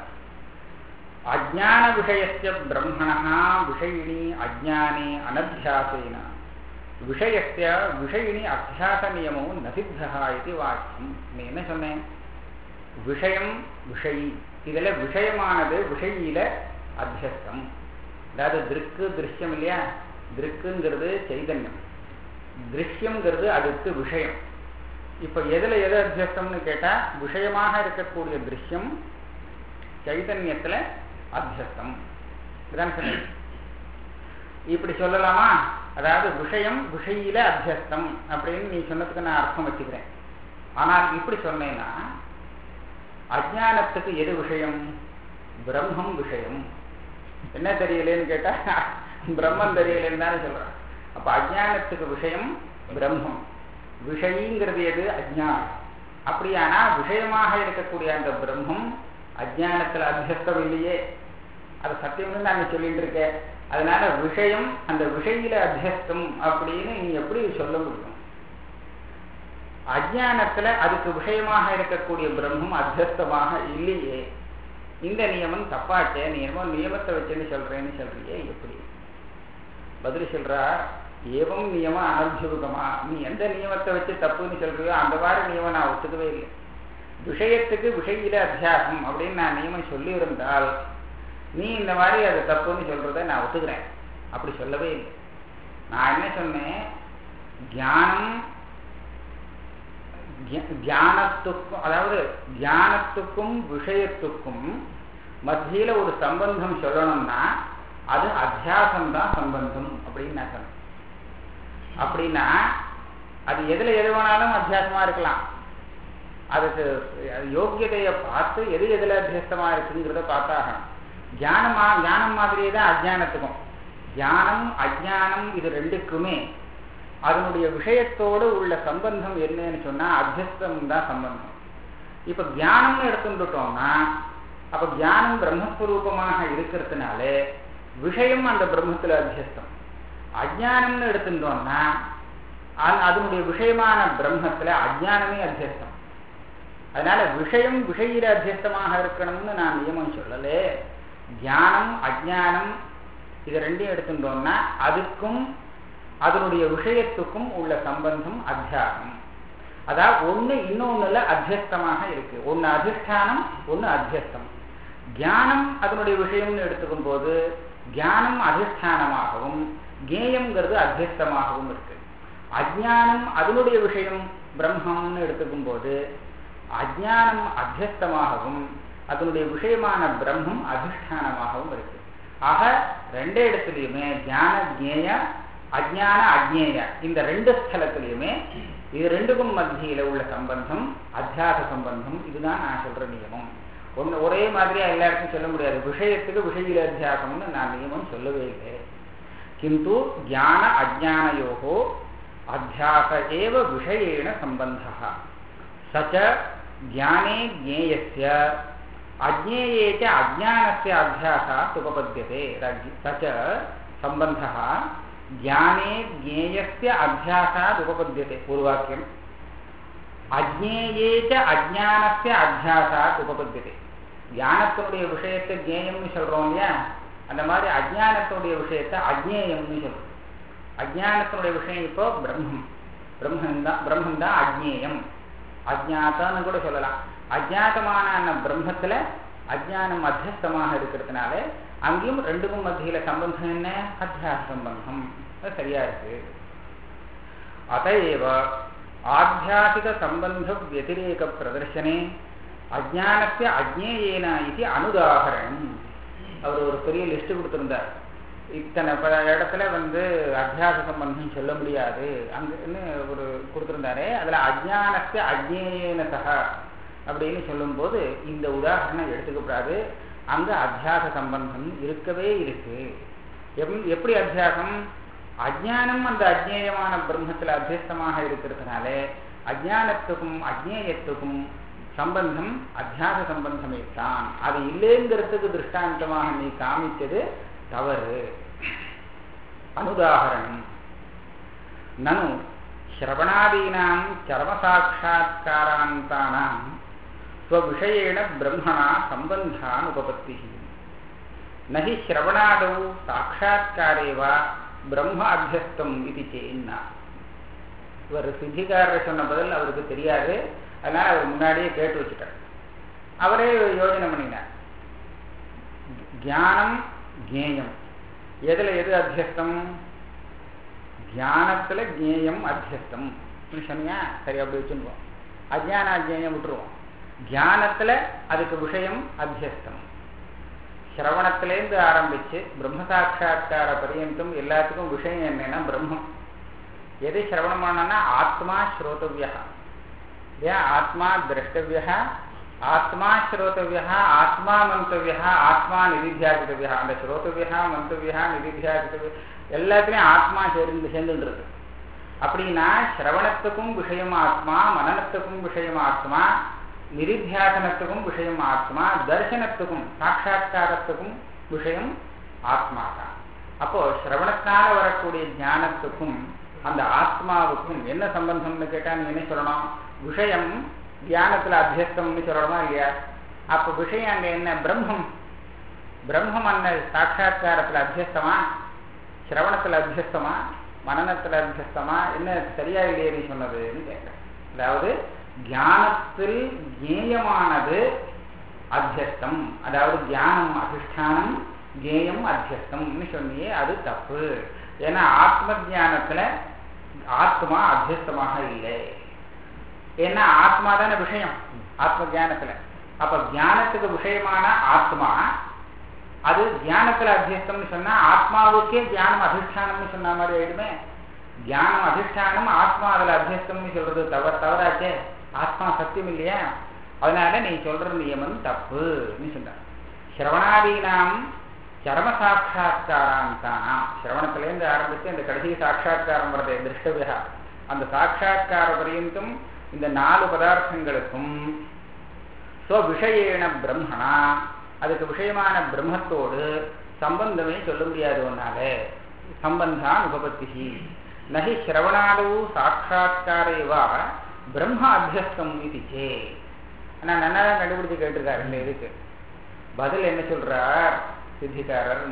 அஜான விஷயஸ்ய பிரம்மணா விஷயினி அஜானே அனத்தியாசேன விஷயஸ்ய விஷயினி அத்தியாச நியமோ நசித்தா இது வாக்கியம் நீ என்ன சொன்னேன் விஷயம் விஷயி இதுல விஷயமானது விஷயில அத்தியஸ்தம் அதாவது திருக்கு திருஷ்யம் இல்லையா திருக்குங்கிறது சைதன்யம் திருஷ்யம்ங்கிறது அதுக்கு விஷயம் இப்ப எதுல எது அத்தியஸ்தம்னு கேட்டா விஷயமாக இருக்கக்கூடிய திருஷ்யம் சைதன்யத்துல அத்தியஸ்தம் இதான் சொன்னேன் இப்படி சொல்லலாமா அதாவது விஷயம் விஷயில அத்தியஸ்தம் அப்படின்னு நீ சொன்னதுக்கு நான் அர்த்தம் வச்சுக்கிறேன் ஆனால் இப்படி சொன்னேன்னா அஜானத்துக்கு எது விஷயம் பிரம்மம் விஷயம் என்ன தெரியலேன்னு கேட்டா பிரம்மம் தெரியலேன்னு தானே சொல்றான் அப்ப அஜானத்துக்கு விஷயம் பிரம்மம் விஷயிங்கிறது எது அஜானம் அப்படியானா விஷயமாக இருக்கக்கூடிய அந்த பிரம்மம் அஜானத்துல அத்தியஸ்தம் இல்லையே அது சத்தியம்னு நான் சொல்லிட்டு இருக்கேன் அதனால விஷயம் அந்த விஷயில அத்தியஸ்தம் அப்படின்னு நீ எப்படி சொல்ல முடியும் அஜானத்துல அதுக்கு விஷயமாக இருக்கக்கூடிய பிரம்மம் அத்தியஸ்தமாக இல்லையே இந்த நியமம் தப்பாச்சே நியமம் நியமத்தை வச்சுன்னு சொல்றேன்னு சொல்றியே எப்படி பதில் சொல்றா ஏவம் நியம அனர்ஜுகமா நீ எந்த நியமத்தை வச்சு தப்புன்னு சொல்றியோ அந்த மாதிரி நியமம் நான் ஒத்துக்கவே இல்லை விஷயத்துக்கு விஷயில அத்தியாசம் அப்படின்னு நான் நியமம் சொல்லி இருந்தால் நீ இந்த மாதிரி அது தப்புன்னு சொல்றத நான் ஒத்துக்கிறேன் அப்படி சொல்லவே இல்லை நான் என்ன சொன்னேன் தியானம் தியானத்துக்கும் அதாவது தியானத்துக்கும் விஷயத்துக்கும் மத்தியில ஒரு சம்பந்தம் சொல்லணும்னா அது அத்தியாசம் தான் சம்பந்தம் அப்படின்னு நான் சொன்னேன் அப்படின்னா அது எதுல எது வேணாலும் அத்தியாசமா இருக்கலாம் அதுக்கு யோக்கியதையை பார்த்து எது எதுல அத்தியஸ்தமா இருக்குங்கிறத பார்த்தாகணும் தியானமா தியானம் மாதிரியே தான் அஜானத்துக்கும் தியானம் அஜானம் இது ரெண்டுக்குமே அதனுடைய விஷயத்தோடு உள்ள சம்பந்தம் என்னன்னு சொன்னா அத்தியஸ்தம் தான் சம்பந்தம் இப்ப தியானம்னு எடுத்துட்டோம்னா அப்ப தியானம் பிரம்மஸ்வரூபமாக இருக்கிறதுனால விஷயம் அந்த பிரம்மத்துல அத்தியஸ்தம் அஜானம்னு எடுத்துட்டோம்னா அதனுடைய விஷயமான பிரம்மத்துல அஜானமே அத்தியஸ்தம் அதனால விஷயம் விஷயில அத்தியஸ்தமாக இருக்கணும்னு நான் நியமம் சொல்லலே தியானம் அஜானம் இது ரெண்டையும் எடுத்துட்டோம்னா அதுக்கும் அதனுடைய விஷயத்துக்கும் உள்ள சம்பந்தம் அத்தியாசம் அதாவது ஒண்ணு இன்னொன்னுல அத்தியஸ்தமாக இருக்கு ஒண்ணு அதிஷ்டானம் ஒண்ணு அத்தியஸ்தம் தியானம் அதனுடைய விஷயம்னு எடுத்துக்கும் போது தியானம் அதிஷ்டானமாகவும் கேயம்ங்கிறது அத்தியஸ்தமாகவும் இருக்கு அஜானம் அதனுடைய விஷயம் பிரம்மம்னு எடுத்துக்கும் போது அஜானம் அத்தியஸ்தமாகவும் அதனுடைய விஷயமான பிரம்மம் அதிஷ்டானமாகவும் இருக்கு ஆக ரெண்டே இடத்துலையுமே தியான ஜேய அஜான அஜ்ஞேய இந்த ரெண்டு ஸ்தலத்திலையுமே இது ரெண்டுக்கும் மத்தியில உள்ள சம்பந்தம் அத்தியாச சம்பந்தம் இதுதான் நான் சொல்ற நியமம் ஒன்று ஒரே மாதிரியா எல்லாருக்கும் சொல்ல முடியாது விஷயத்துக்கு விஷயில அத்தியாசம்னு நான் நியமம் சொல்லவே இல்லை கிந்து ஜான அஜானயோகோ அத்தியாச ஏவ விஷயேன சம்பந்தः சச்ச ஜானே ஜேயஸ்ய அஜ்ஞேயே ச அஜானஸ்ய அத்தியாசாத் உபபத்தியதே சச்ச சம்பந்தः ஜானே ஜேயஸ்ய அத்தியாசாத் உபபத்தியதே பூர்வாக்கியம் அஜ்ஞேயே ச அஜானஸ்ய அத்தியாசாத் உபபத்தியதே ஞானத்தினுடைய விஷயத்தை ஜேயம்னு சொல்றோம் இல்லையா அந்த மாதிரி அஜானத்தினுடைய விஷயத்தை அஜ்ஞேயம்னு சொல்றோம் அஜானத்தினுடைய விஷயம் இப்போ பிரம்மம் பிரம்மன் தான் பிரம்மன் தான் அஜ்ஞேயம் அஜாத்தான்னு கூட சொல்லலாம் அஜாத்தமான அந்த பிரம்மத்துல அஜானம் மத்தியஸ்தமாக இருக்கிறதுனால அங்கேயும் ரெண்டுக்கும் மத்தியில சம்பந்தம் என்ன அத்தியாச சம்பந்தம் அது சரியா இருக்கு அதைவ ஆத்தியாசிக சம்பந்த வத்திரேக பிரதர்சனே அஜானத்தை அஜ்ஞேயேன இது அனுதாகரணம் அவர் ஒரு பெரிய லிஸ்ட் கொடுத்திருந்தார் இத்தனை பல இடத்துல வந்து அத்தியாச சம்பந்தம் சொல்ல முடியாது அங்கன்னு ஒரு கொடுத்திருந்தாரு அதுல அஜானத்தை அஜ்ஞேன சக அப்படின்னு சொல்லும்போது இந்த உதாரணம் எடுத்துக்கப்படாது அங்க அத்தியாச சம்பந்தம் இருக்கவே இருக்கு எப்- எப்படி அத்தியாசம் அஜ்ஞானம் அந்த அஜ்ஞேயமான பிரம்மத்துல அத்தியஸ்தமாக இருக்கிறதுனால அஜ்ஞானத்துக்கும் அஜ்ஞேயத்துக்கும் சம்பந்தம் அத்தியாச சம்பந்தமே தான் அது இல்லைங்கிறதுக்கு திருஷ்டாந்தமாக நீ காமிச்சது தவறு அனுதாகரணம் நனு ஸ்ரவணாதீனாம் சர்மசாட்சா்காராந்தானாம் ஸ்வவிஷயேண பிரம்மணா சம்பந்தான் உபபத்தி நகி ஸ்ரவணாதௌ சாட்சா்காரே வா பிரம்ம அத்தியஸ்தம் இது சேன்னா இவர் சித்திகாரர் சொன்ன பதில் அவருக்கு தெரியாது அதனால அவர் முன்னாடியே கேட்டு வச்சுட்டார் அவரே யோஜனை பண்ணினார் தியானம் ஜேயம் எதுல எது அத்தியஸ்தம் தியானத்துல ஜேயம் அத்தியஸ்தம் நீ சொன்னியா சரி அப்படி வச்சுருவோம் அஜான அஜ்ஞேயம் விட்டுருவோம் தியானத்துல அதுக்கு விஷயம் அத்தியஸ்தம் சிரவணத்திலேருந்து ஆரம்பிச்சு பிரம்ம சாட்சா்கார பரியந்தம் எல்லாத்துக்கும் விஷயம் என்னன்னா பிரம்மம் எது சிரவணம் பண்ணனா ஆத்மா ஸ்ரோதவியா ஏன் ஆத்மா திரஷ்டவியா ஆத்மா ஸ்ரோதவியா ஆத்மா மந்தவியா ஆத்மா நிதித்தியாசித்தவியா அந்த ஸ்ரோதவியா மந்தவியா நிதித்தியாசித்தவியா எல்லாத்துலேயும் ஆத்மா சேர்ந்து சேர்ந்துன்றது அப்படின்னா சிரவணத்துக்கும் விஷயம் ஆத்மா மனநத்துக்கும் விஷயம் ஆத்மா நிதித்தியாசனத்துக்கும் விஷயம் ஆத்மா தர்சனத்துக்கும் சாட்சா்காரத்துக்கும் விஷயம் ஆத்மா தான் அப்போ சிரவணத்தினால வரக்கூடிய ஞானத்துக்கும் அந்த ஆத்மாவுக்கும் என்ன சம்பந்தம்னு கேட்டா நீ என்ன சொல்லணும் விஷயம் தியானத்துல அத்தியஸ்தம்னு சொல்லணுமா இல்லையா அப்ப விஷயம் அங்க என்ன பிரம்மம் பிரம்மம் அந்த சாட்சா்காரத்துல அத்தியஸ்தமா சிரவணத்துல அத்தியஸ்தமா மனநத்துல அத்தியஸ்தமா என்ன சரியா இல்லையே நீ சொன்னதுன்னு கேட்கிறேன் அதாவது தியானத்தில் ஜேயமானது அத்தியஸ்தம் அதாவது தியானம் அதிஷ்டானம் ஜேயம் அத்தியஸ்தம்னு சொன்னியே அது தப்பு ஏன்னா ஆத்ம தியானத்துல ஆத்மா அத்தியஸ்தமாக இல்லை ஏன்னா ஆத்மா தானே விஷயம் ஆத்ம தியானத்துல அப்ப தியானத்துக்கு விஷயமான ஆத்மா அது தியானத்துல அத்தியஸ்தம்னு சொன்னா ஆத்மாவுக்கே தியானம் அதிஷ்டானம்னு சொன்ன மாதிரி ஆயிடுமே தியானம் அதிஷ்டானம் ஆத்மா அதுல அத்தியஸ்தம்னு சொல்றது தவறு தவறாச்சே ஆத்மா சத்தியம் இல்லையா அதனால நீ சொல்ற நியமம் தப்புன்னு சொன்ன சிரவணாதீனாம் சரம சாட்சா்காராந்தானாம் சிரவணத்திலேருந்து ஆரம்பிச்சு அந்த கடைசி சாட்சா்காரம் வரதே திருஷ்டவியா அந்த சாட்சா்கார பரியந்தம் இந்த நாலு பதார்த்தங்களுக்கும் விஷயேன பிரம்மணா அதுக்கு விஷயமான பிரம்மத்தோடு சம்பந்தமே சொல்ல முடியாது ஒன்னாலே சம்பந்தான் உபபத்தி நகி சிரவணாதவு சாட்சா்காரேவா பிரம்ம அத்தியஸ்தம் இது சே ஆனா நல்லா தான் கண்டுபிடிச்சு கேட்டிருக்காரு இந்த இதுக்கு பதில் என்ன சொல்றார் சித்திகாரர்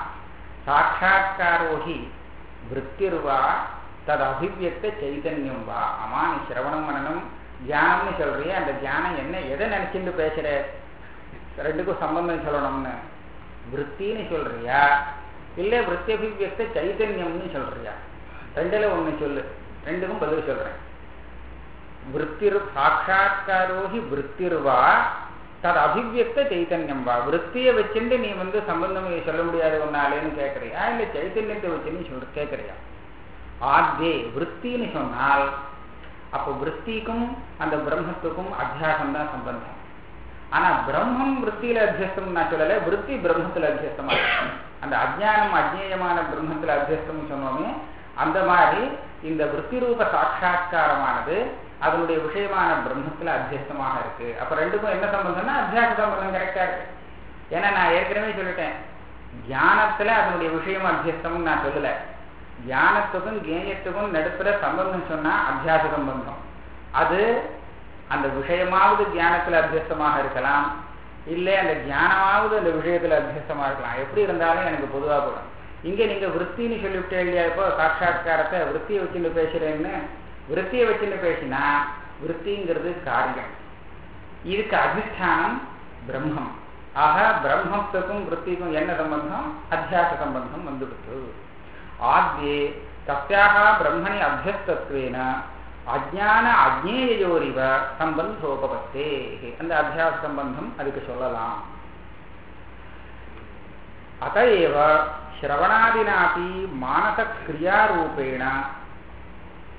சாட்சா்காரோஹி விற்பிர்வா தது அபிவியக்த சைதன்யம் வா ஆமா நீ சிரவணம் மனனம் தியானம்னு சொல்றிய அந்த தியானம் என்ன எதை நினைச்சுட்டு பேசுற ரெண்டுக்கும் சம்பந்தம் சொல்லணும்னு விற்த்தின்னு சொல்றியா இல்ல விற்பி அபிவியக்த சைதன்யம்னு சொல்றியா ரெண்டுல ஒண்ணு சொல்லு ரெண்டுக்கும் பதில் சொல்றேன் விற்பிர் சாட்சா்காரோஹி விற்பிர்வா தது அபிவியக்த சைத்தன்யம் வா விற்த்தியை வச்சுட்டு நீ வந்து சம்பந்தம் சொல்ல முடியாது ஒன்னாலேன்னு கேட்கறியா இல்ல சைத்தன்யத்தை வச்சு நீ சொல்ற கேட்கறியா ஆத்தே விற்த்தின்னு சொன்னால் அப்போ விற்த்திக்கும் அந்த பிரம்மத்துக்கும் அத்தியாசம் தான் சம்பந்தம் ஆனா பிரம்மம் விற்த்தியில அத்தியஸ்தம் நான் சொல்லல விற்பி பிரம்மத்துல அத்தியஸ்தமா அந்த அஜ்ஞானம் அஜ்ஞேயமான பிரம்மத்துல அத்தியஸ்தம் சொன்னோமே அந்த மாதிரி இந்த விற்பி ரூப சாட்சா்காரமானது அதனுடைய விஷயமான பிரம்மத்துல அத்தியஸ்தமாக இருக்கு அப்ப ரெண்டுக்கும் என்ன சம்பந்தம்னா அத்தியாச சம்பந்தம் கரெக்டா இருக்கு ஏன்னா நான் ஏற்கனவே சொல்லிட்டேன் தியானத்துல அதனுடைய விஷயம் அத்தியஸ்தம் நான் சொல்லல தியானத்துக்கும் கேயத்துக்கும் நடுப்புற சம்பந்தம் சொன்னா அத்தியாச சம்பந்தம் அது அந்த விஷயமாவது தியானத்துல அத்தியஸ்தமாக இருக்கலாம் இல்லை அந்த தியானமாவது அந்த விஷயத்துல அத்தியஸ்தமா இருக்கலாம் எப்படி இருந்தாலும் எனக்கு பொதுவா போடும் இங்க நீங்க விற்த்தின்னு சொல்லிவிட்டே இல்லையா இப்போ சாட்சா்காரத்தை விற்த்தியை வச்சுட்டு பேசுறேன்னு விற்த்தியை வச்சுட்டு பேசினா விற்த்திங்கிறது காரியம் இதுக்கு அதிஷ்டானம் பிரம்மம் ஆக பிரம்மத்துக்கும் விற்த்திக்கும் என்ன சம்பந்தம் அத்தியாச சம்பந்தம் வந்துடுத்து ஆத்யே தஸ்யாக பிரம்மணி அத்தியஸ்தத்வேன அஜான அஜ்ஞேயோரிவ சம்பந்தோபபத்தே அந்த அத்தியாச சம்பந்தம் அதுக்கு சொல்லலாம் அத்தேவ ஸ்ரவணாதினாபி மானச கிரியாரூபேண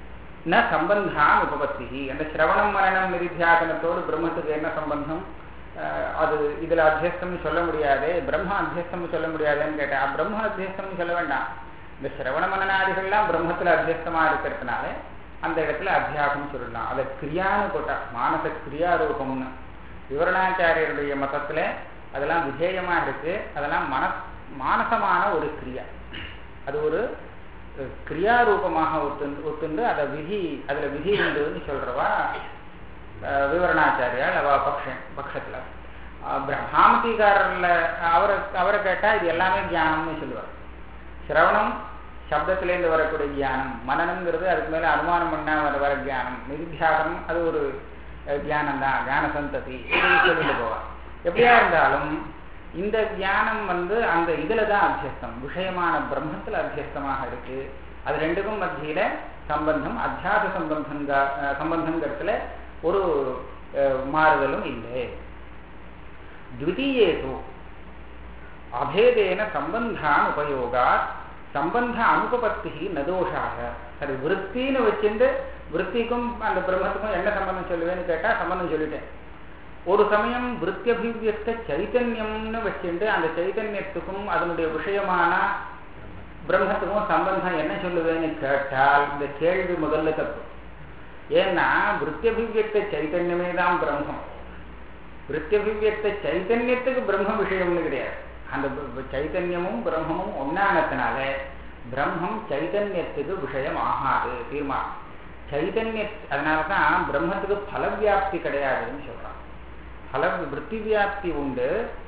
ந சம்பந்தான் உபபத்தி அந்த சிரவணம் மரணம் நிதித்தியாசனத்தோடு பிரம்மத்துக்கு என்ன சம்பந்தம் அஹ், அது இதுல அத்தியஸ்தம்னு சொல்ல முடியாது பிரம்ம அத்தியஸ்தம்னு சொல்ல முடியாதுன்னு கேட்டேன் பிரம்ம அத்தியஸ்தம்னு சொல்ல வேண்டாம் இந்த சிரவண மனநாதிகள்லாம் பிரம்மத்துல அத்தியஸ்தமா இருக்கிறதுனால அந்த இடத்துல அத்தியாசம் சொல்லலாம் அதை கிரியான்னு போட்டா மானச கிரியா ரூபம்னு விவரணாச்சாரியருடைய மதத்துல அதெல்லாம் விஜேயமா இருக்கு அதெல்லாம் மன மானசமான ஒரு கிரியா அது ஒரு அஹ், கிரியா ரூபமாக ஒத்துண்டு ஒத்துண்டு அதை விதி அதுல விதி உண்டுன்னு சொல்றவா அஹ், விவரணாச்சாரியால் அவ பக்ஷ பட்சத்துல அஹ், பிரம்மாமதிகாரர்ல அவரை அவரை கேட்டா இது எல்லாமே தியானம்னு சொல்லுவார் சிரவணம் சப்தத்திலேருந்து வரக்கூடிய தியானம் மனநம்ங்கிறது அதுக்கு மேல அனுமானம் பண்ணா வர வர தியானம் நிதித்தியாசனம் அது ஒரு தியானம் தான் தியான சந்ததி இப்படி சொல்லிட்டு போவார் எப்படியா இருந்தாலும் இந்த தியானம் வந்து அந்த இதுல தான் அத்தியஸ்தம் விஷயமான பிரம்மத்துல அத்தியஸ்தமாக இருக்கு அது ரெண்டுக்கும் மத்தியில சம்பந்தம் அத்தியாச சம்பந்தங்க அஹ், சம்பந்தங்கிறதுல ஒரு அஹ், மாறுதலும் இல்லை द्वितीयेतु அபேதேன சம்பந்தான் உபயோகாத் சம்பந்த அனுபபத்தி நதோஷாக சரி விற்த்தின்னு வச்சுட்டு விற்த்திக்கும் அந்த பிரம்மத்துக்கும் என்ன சம்பந்தம் சொல்லுவேன்னு கேட்டா சம்பந்தம் சொல்லிட்டேன் ஒரு சமயம் விற்த்தியபிவியஸ்த சைத்தன்யம்னு வச்சுட்டு அந்த சைத்தன்யத்துக்கும் அதனுடைய விஷயமான பிரம்மத்துக்கும் சம்பந்தம் என்ன சொல்லுவேன்னு கேட்டால் இந்த கேள்வி முதல்ல தப்பு ஏன்னா விற்த்தியபிவியக்த சைத்தன்யமே தான் பிரம்மம் விற்த்தியபிவியக்த சைத்தன்யத்துக்கு பிரம்ம விஷயம்னு கிடையாது அந்த ப- ப- சைத்தன்யமும் பிரம்மமும் ஒன்னானதுனால பிரம்மம் சைத்தன்யத்துக்கு விஷயம் ஆகாது தீர்மானம் சைத்தன்ய அதனால தான் பிரம்மத்துக்கு பலவியாப்தி கிடையாதுன்னு சொல்றான் பல விற்பி வியாப்தி உண்டு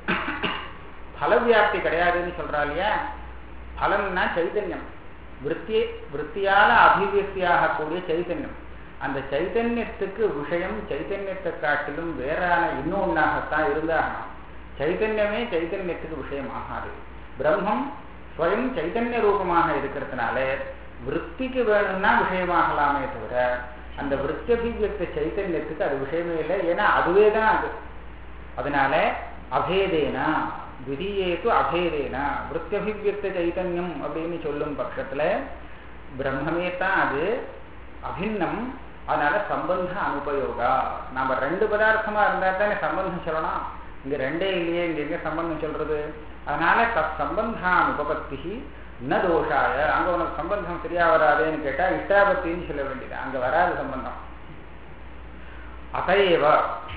பலவியாப்தி கிடையாதுன்னு சொல்றா இல்லையா பலம்னா சைத்தன்யம் விற்பி விற்த்தியால அபிவியக்தியாகக்கூடிய சைத்தன்யம் அந்த சைத்தன்யத்துக்கு விஷயம் சைத்தன்யத்தை காட்டிலும் வேறான இன்னொன்னாகத்தான் இருந்தாகணும் சைத்தன்யமே சைத்தன்யத்துக்கு விஷயம் ஆகாது பிரம்மம் ஸ்வயம் சைத்தன்ய ரூபமாக இருக்கிறதுனால விற்பிக்கு வேணும்னா விஷயமாகலாமே தவிர அந்த விற்பியபிவியக்த சைத்தன்யத்துக்கு அது விஷயமே இல்லை ஏன்னா அதுவே தான் அது அதனால அபேதேனா திடீயேத்து அபேதேனா விற்பியபிவியக்த சைத்தன்யம் அப்படின்னு சொல்லும் பட்சத்துல பிரம்மமே தான் அது அபின்னம் அதனால சம்பந்த அனுபயோகா நாம ரெண்டு பதார்த்தமா இருந்தா தானே சம்பந்தம் சொல்லணும் இங்க ரெண்டே இல்லையே இங்க எங்க சம்பந்தம் சொல்றது அதனால தத் சம்பந்தான் உபபத்தி ந தோஷாய அங்க உனக்கு சம்பந்தம் சரியா வராதேன்னு கேட்டா இஷ்டாபத்தின்னு சொல்ல வேண்டியது அங்க வராது சம்பந்தம் அதையேவ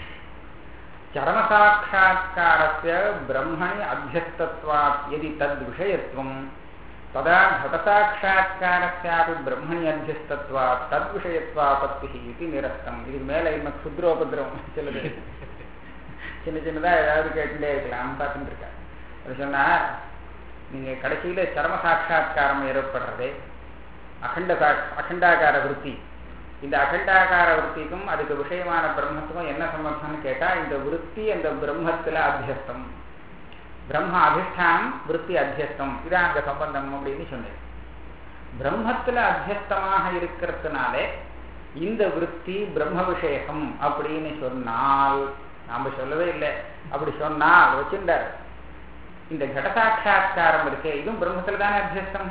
चरमसाक्षात्कारस्य ब्रह्मणि अध्यस्तत्वात् यदि तद्विषयत्वं तदा घटसाक्षात्कारस्यापि ब्रह्मणि अध्यस्तत्वात् तद्विषयत्वापत्तिः इति निरस्तम् இது மேல இன்னும் க்ஷுத்ரோபதிரம் சிலது சின்ன சின்னதா ஏதாவது கேட்டுட்டே இருக்கலாம் பார்த்துட்டு இருக்கேன் அது சொன்னார் நீங்க கடைசியில சரம சாட்சா்காரம் ஏற்படுறது அகண்ட சாட்ச- அகண்டாகார விருத்தி இந்த அகண்டாகார விருத்திக்கும் அதுக்கு விஷயமான பிரம்மத்துக்கும் என்ன சம்பந்தம்னு கேட்டா இந்த விருத்தி அந்த பிரம்மத்துல அத்தியஸ்தம் பிரம்ம அதிஷ்டானம் விருத்தி அத்தியஸ்தம் இதான் அங்க சம்பந்தம் அப்படின்னு சொன்னேன் பிரம்மத்துல அத்தியஸ்தமாக இருக்கிறதுனாலே இந்த விருத்தி பிரம்ம விஷயகம் அப்படின்னு சொன்னால் நாம சொல்லவே இல்லை அப்படி சொன்னால் வச்சுட்டார் இந்த கடசாட்சா்காரம் இருக்கே இதுவும் பிரம்மத்துல தானே அத்தியஸ்தம்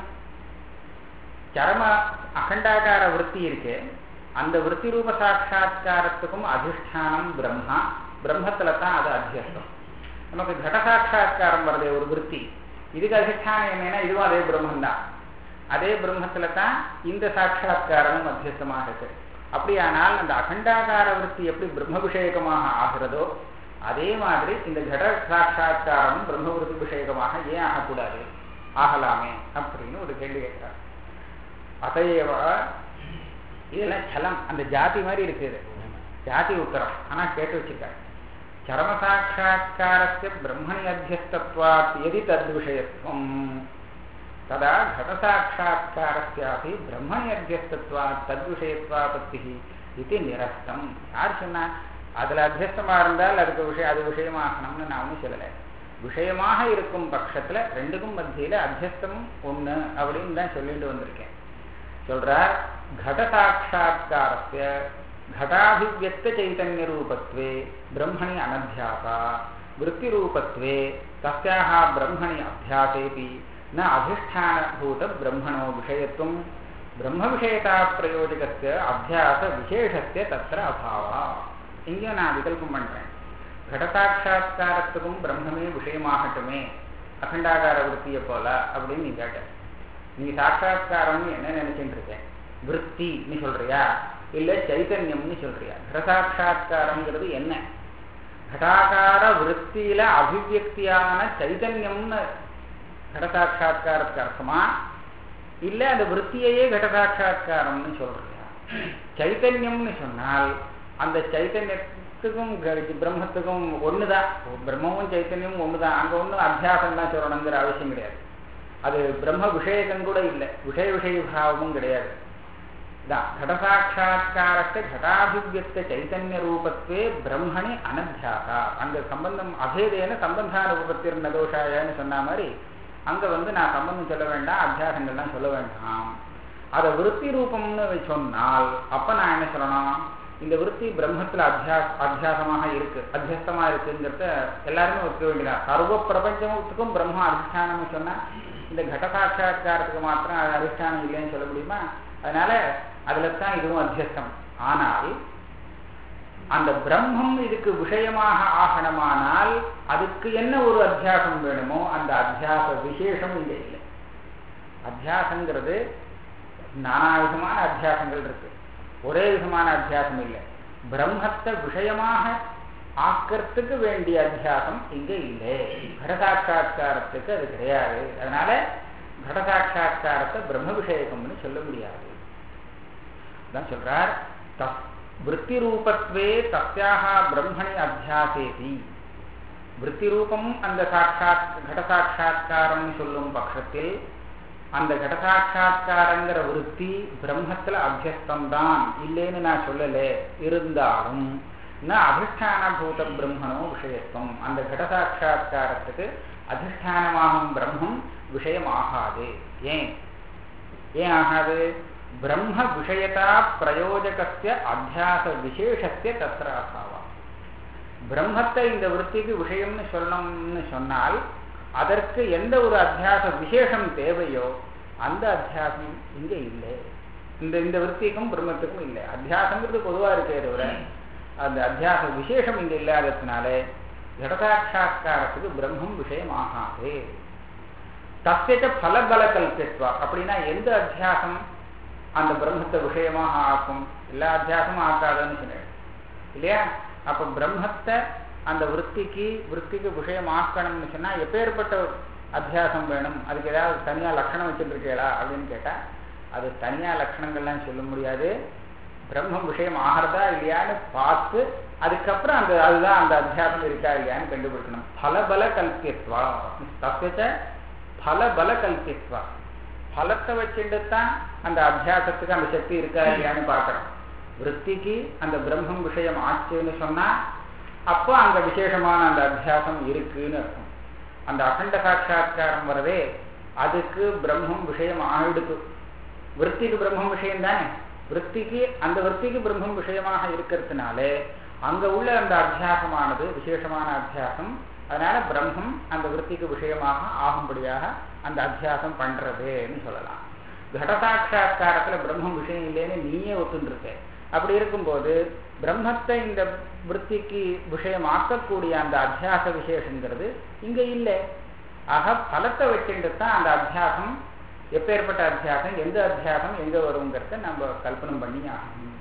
சரம அகண்டாகார விருத்தி இருக்கு அந்த விருத்தி ரூப சாட்சா்காரத்துக்கும் அதிஷ்டானம் பிரம்மா பிரம்மத்துல தான் அது அத்தியஸ்தம் நமக்கு கட சாட்சா்காரம் வருதே ஒரு விருத்தி இதுக்கு அதிஷ்டானம் என்னன்னா இதுவும் அதே பிரம்மம் தான் அதே பிரம்மத்துல தான் இந்த சாட்சா்காரமும் அத்தியஸ்தமாக இருக்கு அப்படியானால் அந்த அகண்டாகார விருத்தி எப்படி பிரம்ம விஷயகமாக ஆகிறதோ அதே மாதிரி இந்த ஜட சாட்சா்காரமும் பிரம்ம விருத்தி விஷயகமாக ஏன் ஆகக்கூடாது ஆகலாமே அப்படின்னு ஒரு கேள்வி கேட்கிறார் அதையவ இதெல்லாம் சலம் அந்த ஜாதி மாதிரி இருக்குது ஜாதி உத்தரம் ஆனா கேட்டு வச்சிருக்காரு சரம சாட்சா்காரஸ்ய பிரம்மணி அத்தியஸ்தத்வாத் எதி தத்விஷயத்துவம் ததா கடசாட்சா்காரஸ்யாபி பிரம்மணி அத்தியஸ்தத்வாத் தத்விஷயத்வாபத்தி இது நிரஸ்தம் யார் சொன்னா அதுல அத்தியஸ்தமா இருந்தால் அதுக்கு விஷயம் அது விஷயமாகணும்னு நான் ஒன்றும் சொல்லலை விஷயமாக இருக்கும் பட்சத்துல ரெண்டுக்கும் மத்தியில அத்தியஸ்தம் ஒண்ணு அப்படின்னு தான் சொல்லிட்டு வந்திருக்கேன் சொல்றார் கட சாட்சா்காரஸ்ய घटाभिव्यक्त चैतन्य रूपत्वे ब्रह्मणि अनध्यासा वृत्ति रूपत्वे तस्याः ब्रह्मणि अभ्यासेपि न अधिष्ठानभूत ब्रह्मणो विषयत्वं ब्रह्मविषयता प्रयोजकस्य अभ्यास विशेषस्य तत्र अभावः இங்கே நான் விகல்பம் பண்றேன் கடசாட்சா்காரத்துக்கும் பிரம்மமே விஷயமாகட்டுமே அகண்டாகார விற்த்தியை போல அப்படின்னு நீ கேட்ட நீ சாட்சா்காரம்னு என்ன நினைச்சுட்டு இருக்க விற்த்தின்னு சொல்றியா இல்ல சைத்தன்யம்னு சொல்றியா கடசாட்சா்காரங்கிறது என்ன கடாகார விற்த்தியில அபிவியக்தியான சைதன்யம்னு கடசாட்சா்காரத்துக்கு அர்த்தமா இல்ல அந்த விற்த்தியையே கடசாட்சா்காரம்னு சொல்றியா சைத்தன்யம்னு சொன்னால் அந்த சைத்தன்யத்துக்கும் பிரம்மத்துக்கும் ஒண்ணுதான் பிரம்மமும் சைத்தன்யமும் ஒண்ணுதான் அங்க ஒண்ணும் அத்தியாசம் தான் சொல்லணுங்கிற அவசியம் கிடையாது அது பிரம்ம விஷயகம் கூட இல்லை விஷய விஷய பாவமும் கிடையாது தான் கடசாட்சா்காரத்தை கடாபிவியக்த சைத்தன்ய ரூபத்வே பிரம்மணி அனத்தியாசா அங்க சம்பந்தம் அபேதேன சம்பந்தானுபத்திர் நதோஷாயன்னு சொன்ன மாதிரி அங்க வந்து நான் சம்பந்தம் சொல்ல வேண்டாம் அத்தியாசங்கள்லாம் சொல்ல வேண்டாம் அதை விற்பி ரூபம்னு சொன்னால் அப்ப நான் என்ன சொல்லணும் இந்த விற்பி பிரம்மத்துல அத்தியாஸ் அத்தியாசமாக இருக்கு அத்தியஸ்தமா இருக்குங்கிறத எல்லாருமே ஒத்துக்க வேண்டியதான் சர்வ பிரபஞ்சத்துக்கும் பிரம்ம அதிஷ்டானம்னு சொன்னா இந்த கடசாட்சா்காரத்துக்கு மாத்திரம் அது அதிஷ்டானம் இல்லைன்னு சொல்ல முடியுமா அதனால அதுல தான் இதுவும் அத்தியஸ்தம் ஆனால் அந்த பிரம்மம் இதுக்கு விஷயமாக ஆகணுமானால் அதுக்கு என்ன ஒரு அத்தியாசம் வேணுமோ அந்த அத்தியாச விசேஷம் இங்க இல்லை அத்தியாசங்கிறது நானா விதமான அத்தியாசங்கள் இருக்கு ஒரே விதமான அத்தியாசம் இல்லை பிரம்மத்தை விஷயமாக ஆக்கிறதுக்கு வேண்டிய அத்தியாசம் இங்க இல்லை கடசாட்சா்காரத்துக்கு அது கிடையாது அதனால கடசாட்சா்காரத்தை பிரம்ம விஷயகம்னு சொல்ல முடியாது தான் சொல்றார் விற்பி ரூபத்வே தஸ்யாக பிரம்மணி அத்தியாசேதி விற்பி ரூபம் அந்த சாட்சாத் கடசாட்சா்காரம் சொல்லும் பட்சத்தில் அந்த கடசாட்சா்காரங்கிற விற்பி பிரம்மத்துல அத்தியஸ்தம் தான் இல்லைன்னு நான் சொல்லல இருந்தாலும் ந அதிஷ்டானபூத பிரம்மனோ விஷயத்துவம் அந்த கடசாட்சா்காரத்துக்கு அதிஷ்டானமாகும் பிரம்மம் விஷயம் ஆகாது ஏன் ஏன் ஆகாது பிரம்ம விஷயதா பிரயோஜகஸ்ய அத்தியாச விசேஷஸ்ய தத்திர அசாவா பிரம்மத்தை இந்த விற்த்திக்கு விஷயம்னு சொல்லணும்னு சொன்னால் அதற்கு எந்த ஒரு அத்தியாச விசேஷம் தேவையோ அந்த அத்தியாசம் இங்க இல்லை இந்த இந்த விற்த்திக்கும் பிரம்மத்துக்கும் இல்லை அத்தியாசங்கிறது பொதுவா இருக்கே தவிர அந்த அத்தியாச விசேஷம் இங்க இல்லாததுனாலே ஜடசாட்சா்காரத்துக்கு பிரம்மம் விஷயமாகாது தஸ்யச்ச பலபல கல்பித்வா அப்படின்னா எந்த அத்தியாசம் அந்த பிரம்மத்தை விஷயமாக ஆக்கும் எல்லா அத்தியாசமும் ஆக்காதுன்னு சொன்னேன் இல்லையா அப்ப பிரம்மத்தை அந்த விற்பிக்கு விற்பிக்கு விஷயம் ஆக்கணும்னு சொன்னா எப்பேற்பட்ட அத்தியாசம் வேணும் அதுக்கு ஏதாவது தனியா லட்சணம் வச்சுருக்கீங்களா அப்படின்னு கேட்டா அது தனியா லட்சணங்கள்லாம் சொல்ல முடியாது பிரம்மம் விஷயம் ஆகிறதா இல்லையான்னு பார்த்து அதுக்கப்புறம் அந்த அதுதான் அந்த அத்தியாசம் இருக்கா இல்லையான்னு கண்டுபிடிக்கணும் பலபல கல்பித்வா தப்பிச்ச பலபல கல்பித்வா பலத்தை வச்சுட்டு தான் அந்த அத்தியாசத்துக்கு அந்த சக்தி இருக்கா இல்லையான்னு பார்க்கறோம் விற்பிக்கு அந்த பிரம்மம் விஷயம் ஆச்சுன்னு சொன்னா அப்போ அங்க விசேஷமான அந்த அத்தியாசம் இருக்குன்னு அர்த்தம் அந்த அகண்ட சாட்சா்காரம் வரதே அதுக்கு பிரம்மம் விஷயம் ஆயிடுது விற்பிக்கு பிரம்மம் விஷயம் தானே விற்பிக்கு அந்த விற்பிக்கு பிரம்மம் விஷயமாக இருக்கிறதுனாலே அங்க உள்ள அந்த அத்தியாசமானது விசேஷமான அத்தியாசம் அதனால பிரம்மம் அந்த விற்பிக்கு விஷயமாக ஆகும்படியாக அந்த அத்தியாசம் பண்றதுன்னு சொல்லலாம் கடசாட்சா்காரத்துல பிரம்மம் விஷயம் இல்லைன்னு நீயே ஒத்துருக்க அப்படி இருக்கும்போது பிரம்மத்தை இந்த விற்பிக்கு விஷயமாக்கக்கூடிய அந்த அத்தியாச விசேஷங்கிறது இங்க இல்லை ஆக பலத்தை வச்சுட்டு தான் அந்த அத்தியாசம் எப்பேற்பட்ட அத்தியாசம் எந்த அத்தியாசம் எங்க வருங்கிறத நம்ம கல்பனம் பண்ணி ஆகணும்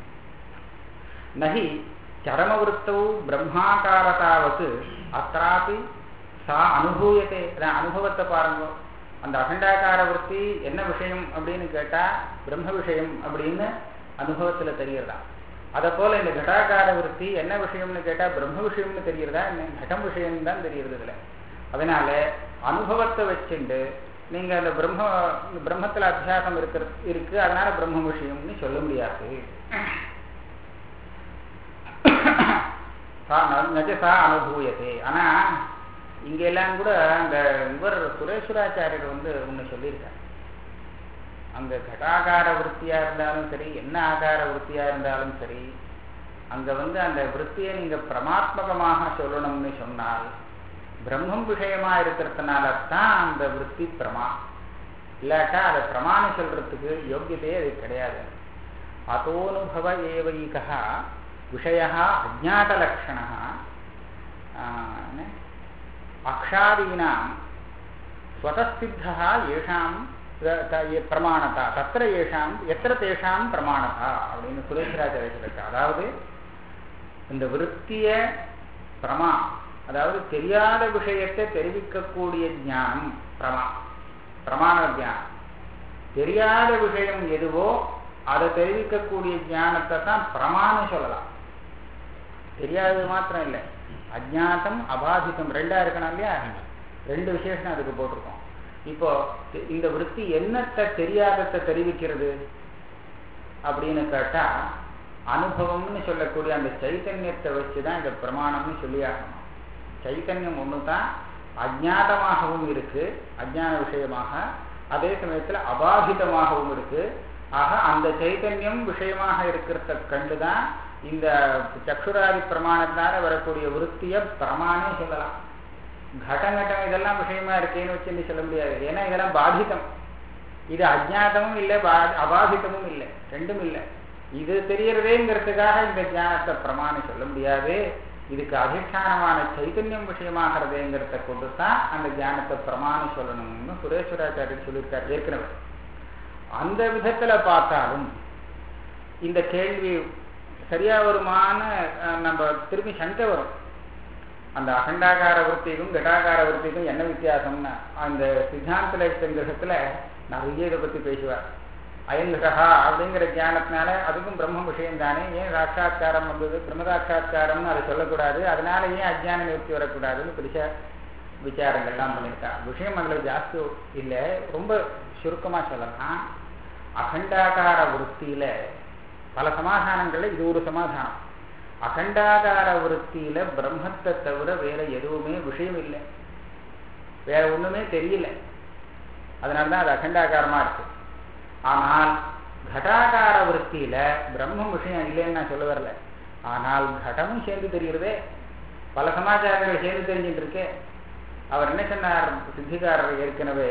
நகி சரமவருத்தௌ பிரம்மாகாரத்தாவது அत्रापि சா அனுபூயத்தை அனுபவத்தை பாருங்க அந்த அகண்டாகார விற்பி என்ன விஷயம் அப்படின்னு கேட்டா பிரம்ம விஷயம் அப்படின்னு அனுபவத்துல தெரியறதா அதை போல இந்த கடாகார விற்பி என்ன விஷயம்னு கேட்டா பிரம்ம விஷயம்னு தெரியறதா என்ன கடம் விஷயம் தான் தெரியுறது இதுல அதனால அனுபவத்தை வச்சுண்டு நீங்க அந்த பிரம்ம பிரம்மத்துல அத்தியாசம் இருக்கிற இருக்கு அதனால பிரம்ம விஷயம்னு சொல்ல முடியாது நஜசா அனுபூயத்தே ஆனா இங்க எல்லாம் கூட அந்த இவர் சுரேஸ்வராச்சாரியர் வந்து ஒண்ணு சொல்லியிருக்காரு அங்க கடாகார விற்த்தியா இருந்தாலும் சரி என்ன ஆகார விற்த்தியா இருந்தாலும் சரி அங்க வந்து அந்த விற்த்தியை நீங்க பிரமாத்மகமாக சொல்லணும்னு சொன்னால் பிரம்மம் விஷயமா இருக்கிறதுனால தான் அந்த விற்பி பிரமா இல்லாட்டா அதை பிரமாணம் சொல்றதுக்கு யோக்கியத்தையே அது கிடையாது அதோனுபவ ஏவைகா விஷய அஜாத்தலக்ஷண ஆஹ், என்ன? அக்ஷாதீனாம் ஸ்வதசித்தா ஏஷாம் த- த- எ- பிரமாணதா தத்திர ஏஷாம் எத்திர தேஷாம் பிரமாணதா அப்படின்னு சுரேஸ்வராச்சாரிய சொல்லியிருக்கார் அதாவது இந்த விருத்திய பிரமா அதாவது தெரியாத விஷயத்தை தெரிவிக்கக்கூடிய ஞானம் பிரமா பிரமாண ஞானம் தெரியாத விஷயம் எதுவோ அதை தெரிவிக்கக்கூடிய ஞானத்தை தான் பிரமாணம் சொல்லலாம் தெரியாதது மாத்திரம் இல்லை அஜ்ஞாதம் அபாதிதம் ரெண்டா இருக்கணும் இல்லையா ரெண்டு விசேஷம் அதுக்கு போட்டிருக்கோம் இப்போ தெ- இந்த விருத்தி என்னத்தை தெரியாததை தெரிவிக்கிறது அப்படின்னு கேட்டா அனுபவம்னு சொல்லக்கூடிய அந்த சைத்தன்யத்தை வச்சுதான் இந்த பிரமாணம்னு சொல்லி ஆகணும் சைத்தன்யம் ஒன்று தான் அஜ்ஞாதமாகவும் இருக்கு அஜ்ஞான விஷயமாக அதே சமயத்துல அபாதிதமாகவும் இருக்கு ஆக அந்த சைத்தன்யம் விஷயமாக இருக்கிறத கண்டுதான் இந்த சக்ஷுராதி பிரமாணத்தினால வரக்கூடிய விருத்திய பிரமாணே சொல்லலாம் கடம் கட்டம் இதெல்லாம் விஷயமா இருக்கேன்னு வச்சு சொல்ல முடியாது ஏன்னா இதெல்லாம் பாதிதம் இது அஜ்ஞாதமும் இல்லை பா- அபாதிதமும் இல்லை ரெண்டும் இல்லை இது தெரியறதேங்கிறதுக்காக இந்த ஞானத்தை பிரமாணம் சொல்ல முடியாது இதுக்கு அதிஷ்டானமான சைத்தன்யம் விஷயமாகிறதேங்கிறத கொண்டு தான் அந்த ஞானத்தை பிரமாணம் சொல்லணும்னு சுரேஸ்வராச்சாரியர் சொல்லியிருக்கார் ஏற்கனவே அந்த விதத்துல பார்த்தாலும் இந்த கேள்வி சரியா வருமான அஹ், நம்ம திரும்பி சண்டை வரும் அந்த அகண்டாகார விற்பிக்கும் கடாகார விற்பிக்கும் என்ன வித்தியாசம்னா அந்த சித்தாந்த லட்சங்கிரகத்துல நிறைய இதை பத்தி பேசுவார் அயங்கிரகா அப்படிங்கிற ஞானத்தினால அதுக்கும் பிரம்ம விஷயம் தானே ஏன் சாட்சா்காரம் வந்தது பிரம்ம சாட்சா்காரம்னு அதை சொல்லக்கூடாது அதனால ஏன் அஜ்ஞான நிவர்த்தி வரக்கூடாதுன்னு பெருசா விசாரங்கள்லாம் பண்ணியிருக்கா விஷயம் அதுல ஜாஸ்தி இல்லை ரொம்ப சுருக்கமா சொல்லலாம் அகண்டாகார விற்த்தியில பல சமாதானங்கள்ல இது ஒரு சமாதானம் அகண்டாகார விற்த்தியில பிரம்மத்தை தவிர வேற எதுவுமே விஷயம் இல்லை வேற ஒண்ணுமே தெரியல அதனாலதான் அது அகண்டாகாரமா இருக்கு ஆனால் கடாகார விற்த்தியில பிரம்மம் விஷயம் இல்லைன்னு நான் சொல்ல வரல ஆனால் கடமும் சேர்ந்து தெரிகிறதே பல சமாச்சாரங்கள் சேர்ந்து தெரிஞ்சுட்டு இருக்கே அவர் என்ன சொன்னார் சித்திகாரர் ஏற்கனவே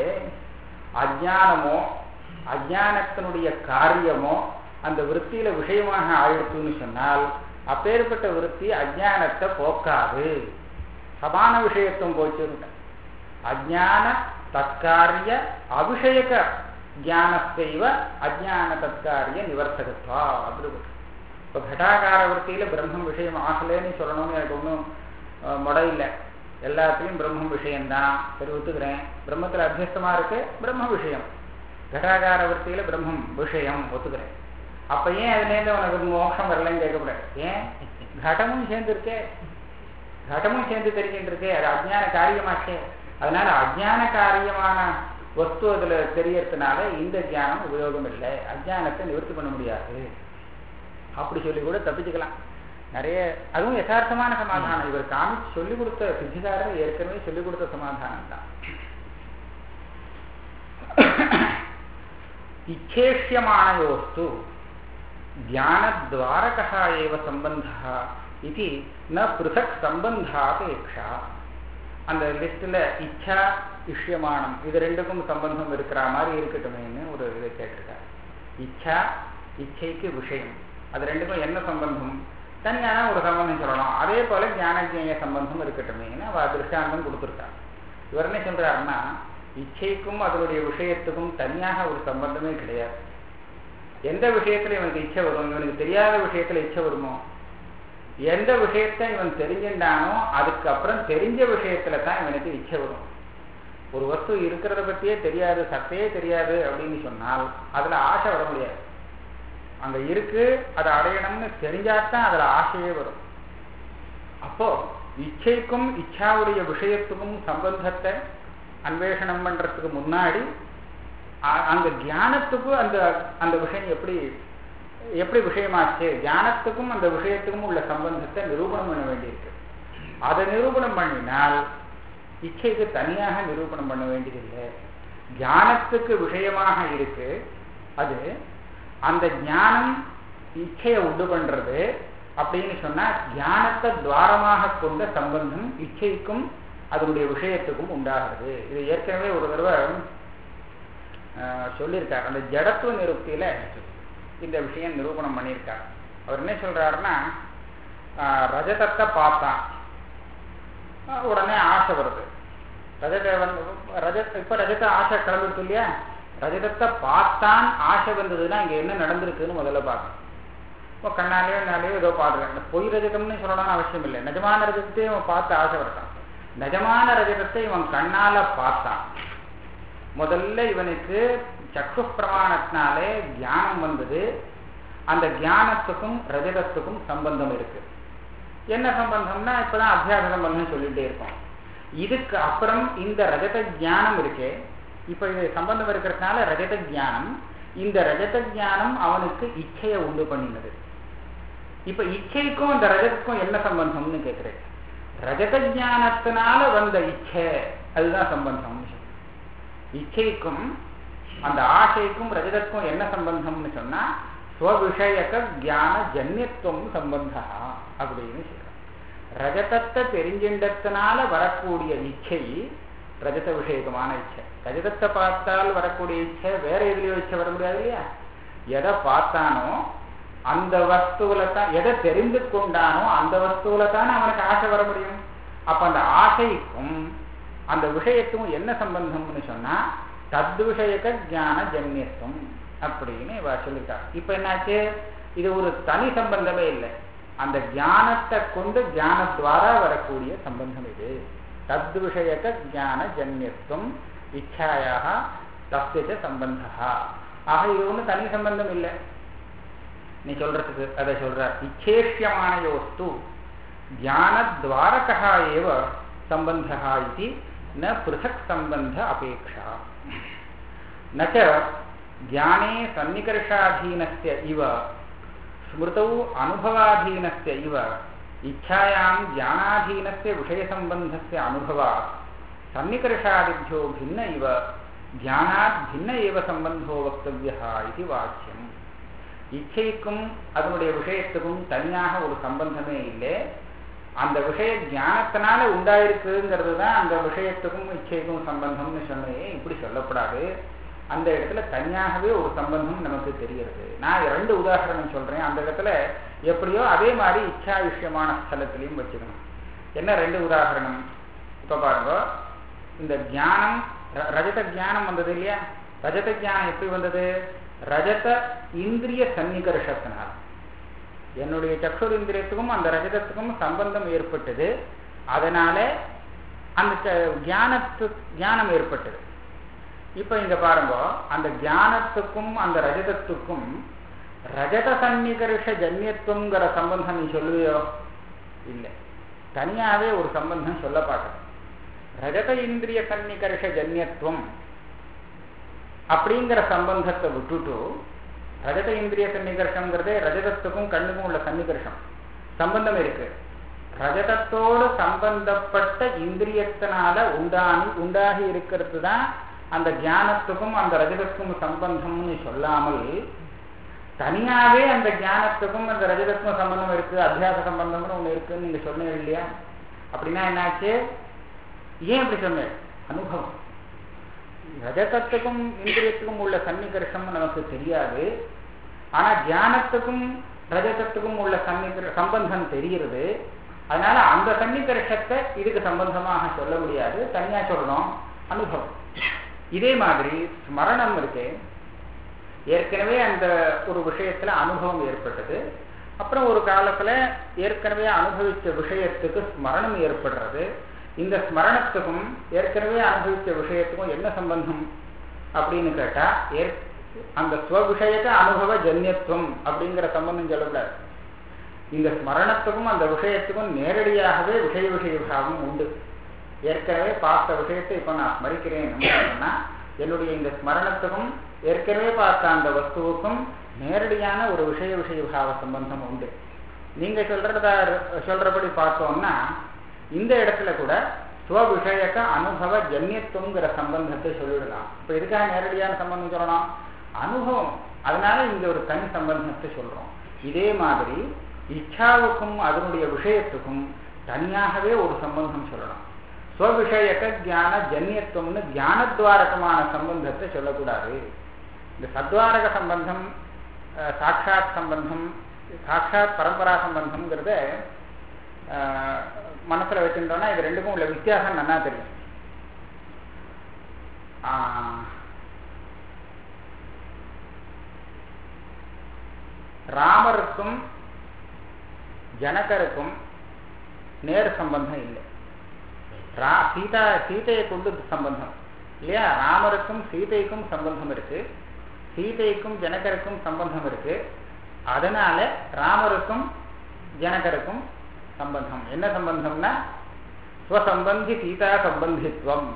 அஜானமோ அஜானத்தினுடைய காரியமோ அந்த விற்த்தியில விஷயமாக ஆயிடுத்துன்னு சொன்னால் அப்பேற்பட்ட விற்பி அஜானத்தை போக்காது சமான விஷயத்துவம் போச்சுன்னு அஜான தற்காரிய அபிஷேக ஜானத்தைவ அஜான தற்காரிய நிவர்த்தகத்வா அப்படி போட்டு இப்போ கடாகார விற்த்தியில பிரம்மம் விஷயம் ஆகலைன்னு சொல்லணும்னு எனக்கு ஒன்றும் முட இல்லை எல்லாத்துலேயும் பிரம்மம் விஷயம்தான் சரி ஒத்துக்கிறேன் பிரம்மத்தில் அத்தியஸ்தமா இருக்கு பிரம்ம விஷயம் கடாகார விற்த்தியில பிரம்மம் விஷயம் ஒத்துக்கிறேன் அப்ப ஏன் அதுலேருந்து உனக்கு மோட்சம் வரலன்னு கேட்கக்கூடாது ஏன் கடமும் சேர்ந்துருக்கே கடமும் சேர்ந்து தெரிஞ்சுட்டு இருக்கே அது அஜ்ஞான காரியமாச்சே அதனால அஜ்ஞான காரியமான வஸ்து அதுல தெரியறதுனால இந்த ஞானம் உபயோகம் இல்லை அஜ்ஞானத்தை நிவர்த்தி பண்ண முடியாது அப்படி சொல்லி கூட தப்பிச்சுக்கலாம் நிறைய அதுவும் யதார்த்தமான சமாதானம் இவர் காமிச்சு சொல்லி கொடுத்த சித்திகாரர் ஏற்கனவே சொல்லி கொடுத்த சமாதானம் தான் இச்சேஷ்யமானயோஸ்து ஞானத்வாரகः एव सम्बन्धः इति न पृथक् சம்பந்தாபேட்சா அந்த லிஸ்ட்ல இச்சா இஷ்யமானம் இது ரெண்டுக்கும் சம்பந்தம் இருக்கிற மாதிரி இருக்கட்டுமேன்னு ஒரு இதை கேட்டிருக்காரு இச்சா இச்சைக்கு விஷயம் அது ரெண்டுக்கும் என்ன சம்பந்தம் தனியான ஒரு சம்பந்தம் சொல்லலாம் அதே போல ஞானஜேய சம்பந்தம் இருக்கட்டுமேன்னு அவ திருஷ்டாந்தம் கொடுத்துருக்காங்க இவர் என்ன சொல்றாருன்னா இச்சைக்கும் அதனுடைய விஷயத்துக்கும் தனியாக ஒரு சம்பந்தமே கிடையாது எந்த விஷயத்துல இவனுக்கு இச்சை வரும் இவனுக்கு தெரியாத விஷயத்துல இச்சை வருமோ எந்த விஷயத்த இவன் தெரிஞ்சின்றானோ அதுக்கப்புறம் தெரிஞ்ச விஷயத்துல தான் இவனுக்கு இச்சை வரும் ஒரு வஸ்து இருக்கிறத பத்தியே தெரியாது சத்தையே தெரியாது அப்படின்னு சொன்னால் அதுல ஆசை வர முடியாது அங்க இருக்கு அதை அடையணும்னு தெரிஞ்சாதான் அதுல ஆசையே வரும் அப்போ இச்சைக்கும் இச்சாவுடைய விஷயத்துக்கும் சம்பந்தத்தை அன்வேஷணம் பண்றதுக்கு முன்னாடி அந்த தியானத்துக்கும் அந்த அந்த விஷயம் எப்படி எப்படி விஷயமாச்சு தியானத்துக்கும் அந்த விஷயத்துக்கும் உள்ள சம்பந்தத்தை நிரூபணம் பண்ண வேண்டியிருக்கு அதை நிரூபணம் பண்ணினால் இச்சைக்கு தனியாக நிரூபணம் பண்ண வேண்டியதில்லை தியானத்துக்கு விஷயமாக இருக்கு அது அந்த ஞானம் இச்சையை உண்டு பண்றது அப்படின்னு சொன்னா தியானத்தை துவாரமாக கொண்ட சம்பந்தம் இச்சைக்கும் அதனுடைய விஷயத்துக்கும் உண்டாகிறது இது ஏற்கனவே ஒரு தடவை சொல்லியிருக்கார் அந்த ஜடத்துவ நிருப்தியில இந்த விஷயம் நிரூபணம் பண்ணியிருக்கார் அவர் என்ன சொல்றாருன்னா ரஜதத்தை பார்த்தான் அஹ் உடனே ஆசை வருது ரஜத வந்து ரஜத் இப்ப ரஜத ஆசை கிளம்பிருக்கு இல்லையா ரஜதத்தை பார்த்தான் ஆசை வந்ததுன்னா இங்க என்ன நடந்திருக்குன்னு முதல்ல பார்க்கணும் இப்போ கண்ணாலேயோ நாளையோ ஏதோ பாடுறேன் இந்த பொய் ரஜதம்னு சொல்லணும்னு அவசியம் இல்லை நிஜமான ரஜதத்தை இவன் பார்த்து ஆசை வரட்டான் நிஜமான ரஜதத்தை இவன் கண்ணால பார்த்தான் முதல்ல இவனுக்கு சக்கு பிரமாணத்தினாலே தியானம் வந்தது அந்த தியானத்துக்கும் ரஜதத்துக்கும் சம்பந்தம் இருக்கு என்ன சம்பந்தம்னா இப்பதான் அத்தியாச சம்பந்தம் சொல்லிட்டே இருக்கோம் இதுக்கு அப்புறம் இந்த ரஜத ஞானம் இருக்கே இப்ப இது சம்பந்தம் இருக்கிறதுனால ரஜத ஞானம் இந்த ரஜத ஞானம் அவனுக்கு இச்சையை உண்டு பண்ணினது இப்ப இச்சைக்கும் அந்த ரஜத்துக்கும் என்ன சம்பந்தம்னு கேட்கிறேன் ரஜத ஞானத்தினால வந்த இச்சை அதுதான் சம்பந்தம்னு சொல்லு இச்சைக்கும் அந்த ஆசைக்கும் ரஜதத்துக்கும் என்ன சம்பந்தம்னு சொன்னா ஸ்வவிஷயக ஞான ஜன்யத்துவம் சம்பந்தா அப்படின்னு சொல்றாங்க ரஜதத்தை தெரிஞ்சின்றதுனால வரக்கூடிய இச்சை ரஜத விஷயகமான இச்சை ரஜதத்தை பார்த்தால் வரக்கூடிய இச்சை வேற எதுலயோ இச்சை வர முடியாது இல்லையா எதை பார்த்தானோ அந்த வஸ்துவில தான் எதை தெரிந்து கொண்டானோ அந்த வஸ்துவில தானே அவனுக்கு ஆசை வர முடியும் அப்ப அந்த ஆசைக்கும் அந்த விஷயத்துக்கும் என்ன சம்பந்தம்னு சொன்னா தத் விஷயக ஞான ஜன்யத்துவம் அப்படின்னு இவ சொல்லிட்டா இப்ப என்னாச்சு இது ஒரு தனி சம்பந்தமே இல்லை அந்த ஞானத்தை கொண்டு ஞானத்வாரா வரக்கூடிய சம்பந்தம் இது தத் விஷயக ஞான ஜன்யத்துவம் இச்சாயாக தஸ்ய சம்பந்தா ஆக இது ஒன்றும் தனி சம்பந்தம் இல்லை நீ சொல்றதுக்கு அதை சொல்ற இச்சேஷ்யமான யோஸ்து ஞானத்வாரகா ஏவ சம்பந்தா இது ந பிருத்தக் சம்பந்த அபேட்சா நச்ச ஞானே சன்னிகர்ஷாதீனஸ்ய இவ ஸ்மிருதௌ அனுபவாதீனஸ்ய இவ இச்சாயாம் ஞானாதீனஸ்ய விஷயசம்பந்தஸ்ய அனுபவாத் சன்னிகர்ஷாதிभ्यो भिन्न इव ஞானாத் பின்ன ஏவ சம்பந்தோ வக்தவியா இது வாக்கியம் இச்சைக்கும் அதனுடைய விஷயத்துக்கும் தனியாக ஒரு சம்பந்தமே இல்லை அந்த விஷய ஞானத்தினால உண்டாயிருக்குங்கிறது தான் அந்த விஷயத்துக்கும் இச்சைக்கும் சம்பந்தம்னு சொன்னே இப்படி சொல்லப்படாது அந்த இடத்துல தனியாகவே ஒரு சம்பந்தம் நமக்கு தெரிகிறது நான் ரெண்டு உதாரணம் சொல்றேன் அந்த இடத்துல எப்படியோ அதே மாதிரி இச்சா விஷயமான ஸ்தலத்திலையும் வச்சுக்கணும் என்ன ரெண்டு உதாரணம் இப்ப பாருங்க இந்த ஞானம் ர- ரஜத ஞானம் வந்தது இல்லையா ரஜத ஞானம் எப்படி வந்தது ரஜத இந்திரிய சன்னிகர்ஷத்தினால் என்னுடைய சக்ஷுர் இந்திரியத்துக்கும் அந்த ரஜதத்துக்கும் சம்பந்தம் ஏற்பட்டது அதனால அந்த ச- ஞானத்து ஞானம் ஏற்பட்டது இப்ப இங்க பாருங்க அந்த ஞானத்துக்கும் அந்த ரஜதத்துக்கும் ரஜத சன்னிகர்ஷ ஜன்யத்துவங்கிற சம்பந்தம் நீ சொல்லுவியோ இல்லை தனியாவே ஒரு சம்பந்தம் சொல்ல பார்க்கணும் ரஜத இந்திரிய சன்னிகர்ஷ ஜன்யத்துவம் அப்படிங்கிற சம்பந்தத்தை விட்டுட்டு ரஜத இந்திரிய சன்னிகர்ஷங்கிறதே ரஜதத்துக்கும் கண்ணுக்கும் உள்ள சன்னிகர்ஷம் சம்பந்தம் இருக்கு ரஜதத்தோடு சம்பந்தப்பட்ட இந்திரியத்தினால உண்டானி உண்டாகி இருக்கிறது தான் அந்த ஞானத்துக்கும் அந்த ரஜதத்துக்கும் சம்பந்தம்னு சொல்லாமல் தனியாவே அந்த ஞானத்துக்கும் அந்த ரஜதத்துக்கும் சம்பந்தம் இருக்கு அத்தியாச சம்பந்தம்னு ஒண்ணு இருக்குன்னு நீங்க சொன்னீங்க இல்லையா அப்படின்னா என்னாச்சு ஏன் இப்படி சொன்னேன் அனுபவம் ரஜதத்துக்கும் இந்திரியத்துக்கும் உள்ள சன்னிகர்ஷம் நமக்கு தெரியாது ஆனா தியானத்துக்கும் ரஜதத்துக்கும் உள்ள சன்னிகர சம்பந்தம் தெரிகிறது அதனால அந்த சன்னிகர்ஷத்தை இதுக்கு சம்பந்தமாக சொல்ல முடியாது தனியா சொல்லணும் அனுபவம் இதே மாதிரி ஸ்மரணம் இருக்கு ஏற்கனவே அந்த ஒரு விஷயத்துல அனுபவம் ஏற்பட்டது அப்புறம் ஒரு காலத்துல ஏற்கனவே அனுபவிச்ச விஷயத்துக்கு ஸ்மரணம் ஏற்படுறது இந்த ஸ்மரணத்துக்கும் ஏற்கனவே அனுபவிச்ச விஷயத்துக்கும் என்ன சம்பந்தம் அப்படின்னு கேட்டா ஏற் அந்த ஸ்வவிஷயத்த அனுபவ ஜன்யத்துவம் அப்படிங்கிற சம்பந்தம் சொல்லக்கூடாது இந்த ஸ்மரணத்துக்கும் அந்த விஷயத்துக்கும் நேரடியாகவே விஷய விஷய பாவம் உண்டு ஏற்கனவே பார்த்த விஷயத்தை இப்ப நான் ஸ்மரிக்கிறேன் சொன்னா என்னுடைய இந்த ஸ்மரணத்துக்கும் ஏற்கனவே பார்த்த அந்த வஸ்துவுக்கும் நேரடியான ஒரு விஷய விஷய பாவ சம்பந்தம் உண்டு நீங்க சொல்றத சொல்றபடி பார்த்தோம்னா இந்த இடத்துல கூட ஸ்வவிஷயக்க அனுபவ ஜன்யத்துவங்கிற சம்பந்தத்தை சொல்லிடலாம் இப்ப எதுக்காக நேரடியான சம்பந்தம் சொல்லணும் அனுபவம் அதனால இங்க ஒரு தனி சம்பந்தத்தை சொல்றோம் இதே மாதிரி இச்சாவுக்கும் அதனுடைய விஷயத்துக்கும் தனியாகவே ஒரு சம்பந்தம் சொல்லலாம் ஸ்வவிஷயக்க ஞான ஜன்யத்துவம்னு ஞானத்வாரகமான சம்பந்தத்தை சொல்லக்கூடாது இந்த சத்வாரக சம்பந்தம் அஹ், சாட்சாத் சம்பந்தம் சாட்சாத் பரம்பரா சம்பந்தம்ங்கிறத ஆஹ், மனசுல வச்சுட்டோம்னா இது ரெண்டுக்கும் உள்ள வித்தியாசம் நல்லா தெரியும் ஆஹ், ராமருக்கும் ஜனகருக்கும் நேர் சம்பந்தம் இல்லை ரா சீதா சீதையை கொண்டு சம்பந்தம் இல்லையா ராமருக்கும் சீதைக்கும் சம்பந்தம் இருக்கு சீதைக்கும் ஜனகருக்கும் சம்பந்தம் இருக்கு அதனால ராமருக்கும் ஜனகருக்கும் சம்பந்தம் என்ன சம்பந்தம்னா ஸ்வசம்பந்தி சீதா சம்பந்தித்வம்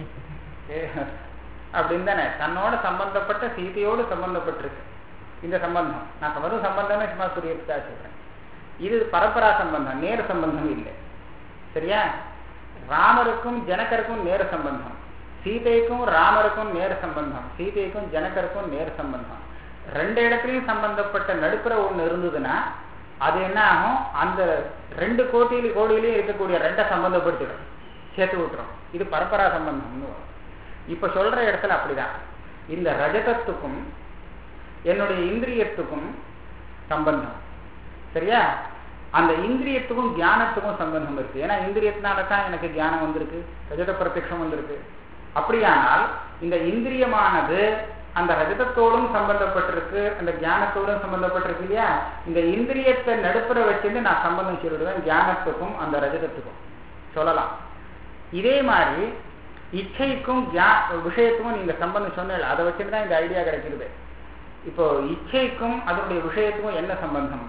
ஏ, அப்படின்னு தானே தன்னோட சம்பந்தப்பட்ட சீதையோடு சம்பந்தப்பட்டிருக்கு இந்த சம்பந்தம் நான் வெறும் சம்பந்தமே சும்மா புரியறதுக்காக சொல்றேன் இது பரம்பரா சம்பந்தம் நேர சம்பந்தம் இல்லை சரியா ராமருக்கும் ஜனகருக்கும் நேர சம்பந்தம் சீதைக்கும் ராமருக்கும் நேர சம்பந்தம் சீதைக்கும் ஜனகருக்கும் நேர சம்பந்தம் ரெண்டு இடத்துலயும் சம்பந்தப்பட்ட நடுப்புற ஒண்ணு இருந்ததுன்னா அது என்ன ஆகும் அந்த ரெண்டு கோட்டியில கோடியிலையும் இருக்கக்கூடிய ரெண்டை சம்பந்தப்படுத்திடும் சேர்த்து விட்டுரும் இது பரம்பரா சம்பந்தம்னு வரும் இப்ப சொல்ற இடத்துல அப்படிதான் இந்த ரஜதத்துக்கும் என்னுடைய இந்திரியத்துக்கும் சம்பந்தம் சரியா அந்த இந்திரியத்துக்கும் ஞானத்துக்கும் சம்பந்தம் இருக்கு ஏன்னா இந்திரியத்தினால தான் எனக்கு ஞானம் வந்திருக்கு ரஜத பிரத்யக்ஷம் வந்திருக்கு அப்படியானால் இந்த இந்திரியமானது அந்த ரஜதத்தோடும் சம்பந்தப்பட்டிருக்கு அந்த ஞானத்தோடும் சம்பந்தப்பட்டிருக்கு இல்லையா இந்த இந்திரியத்தை நடுப்புற வச்சுட்டு நான் சம்பந்தம் சொல்லிடுவேன் ஞானத்துக்கும் அந்த ரஜதத்துக்கும் சொல்லலாம் இதே மாதிரி இச்சைக்கும் ஞா- விஷயத்துக்கும் நீங்க சம்பந்தம் சொன்னீங்க அதை வச்சுட்டு தான் இந்த ஐடியா கிடைக்கிறது இப்போ இச்சைக்கும் அதனுடைய விஷயத்துக்கும் என்ன சம்பந்தம்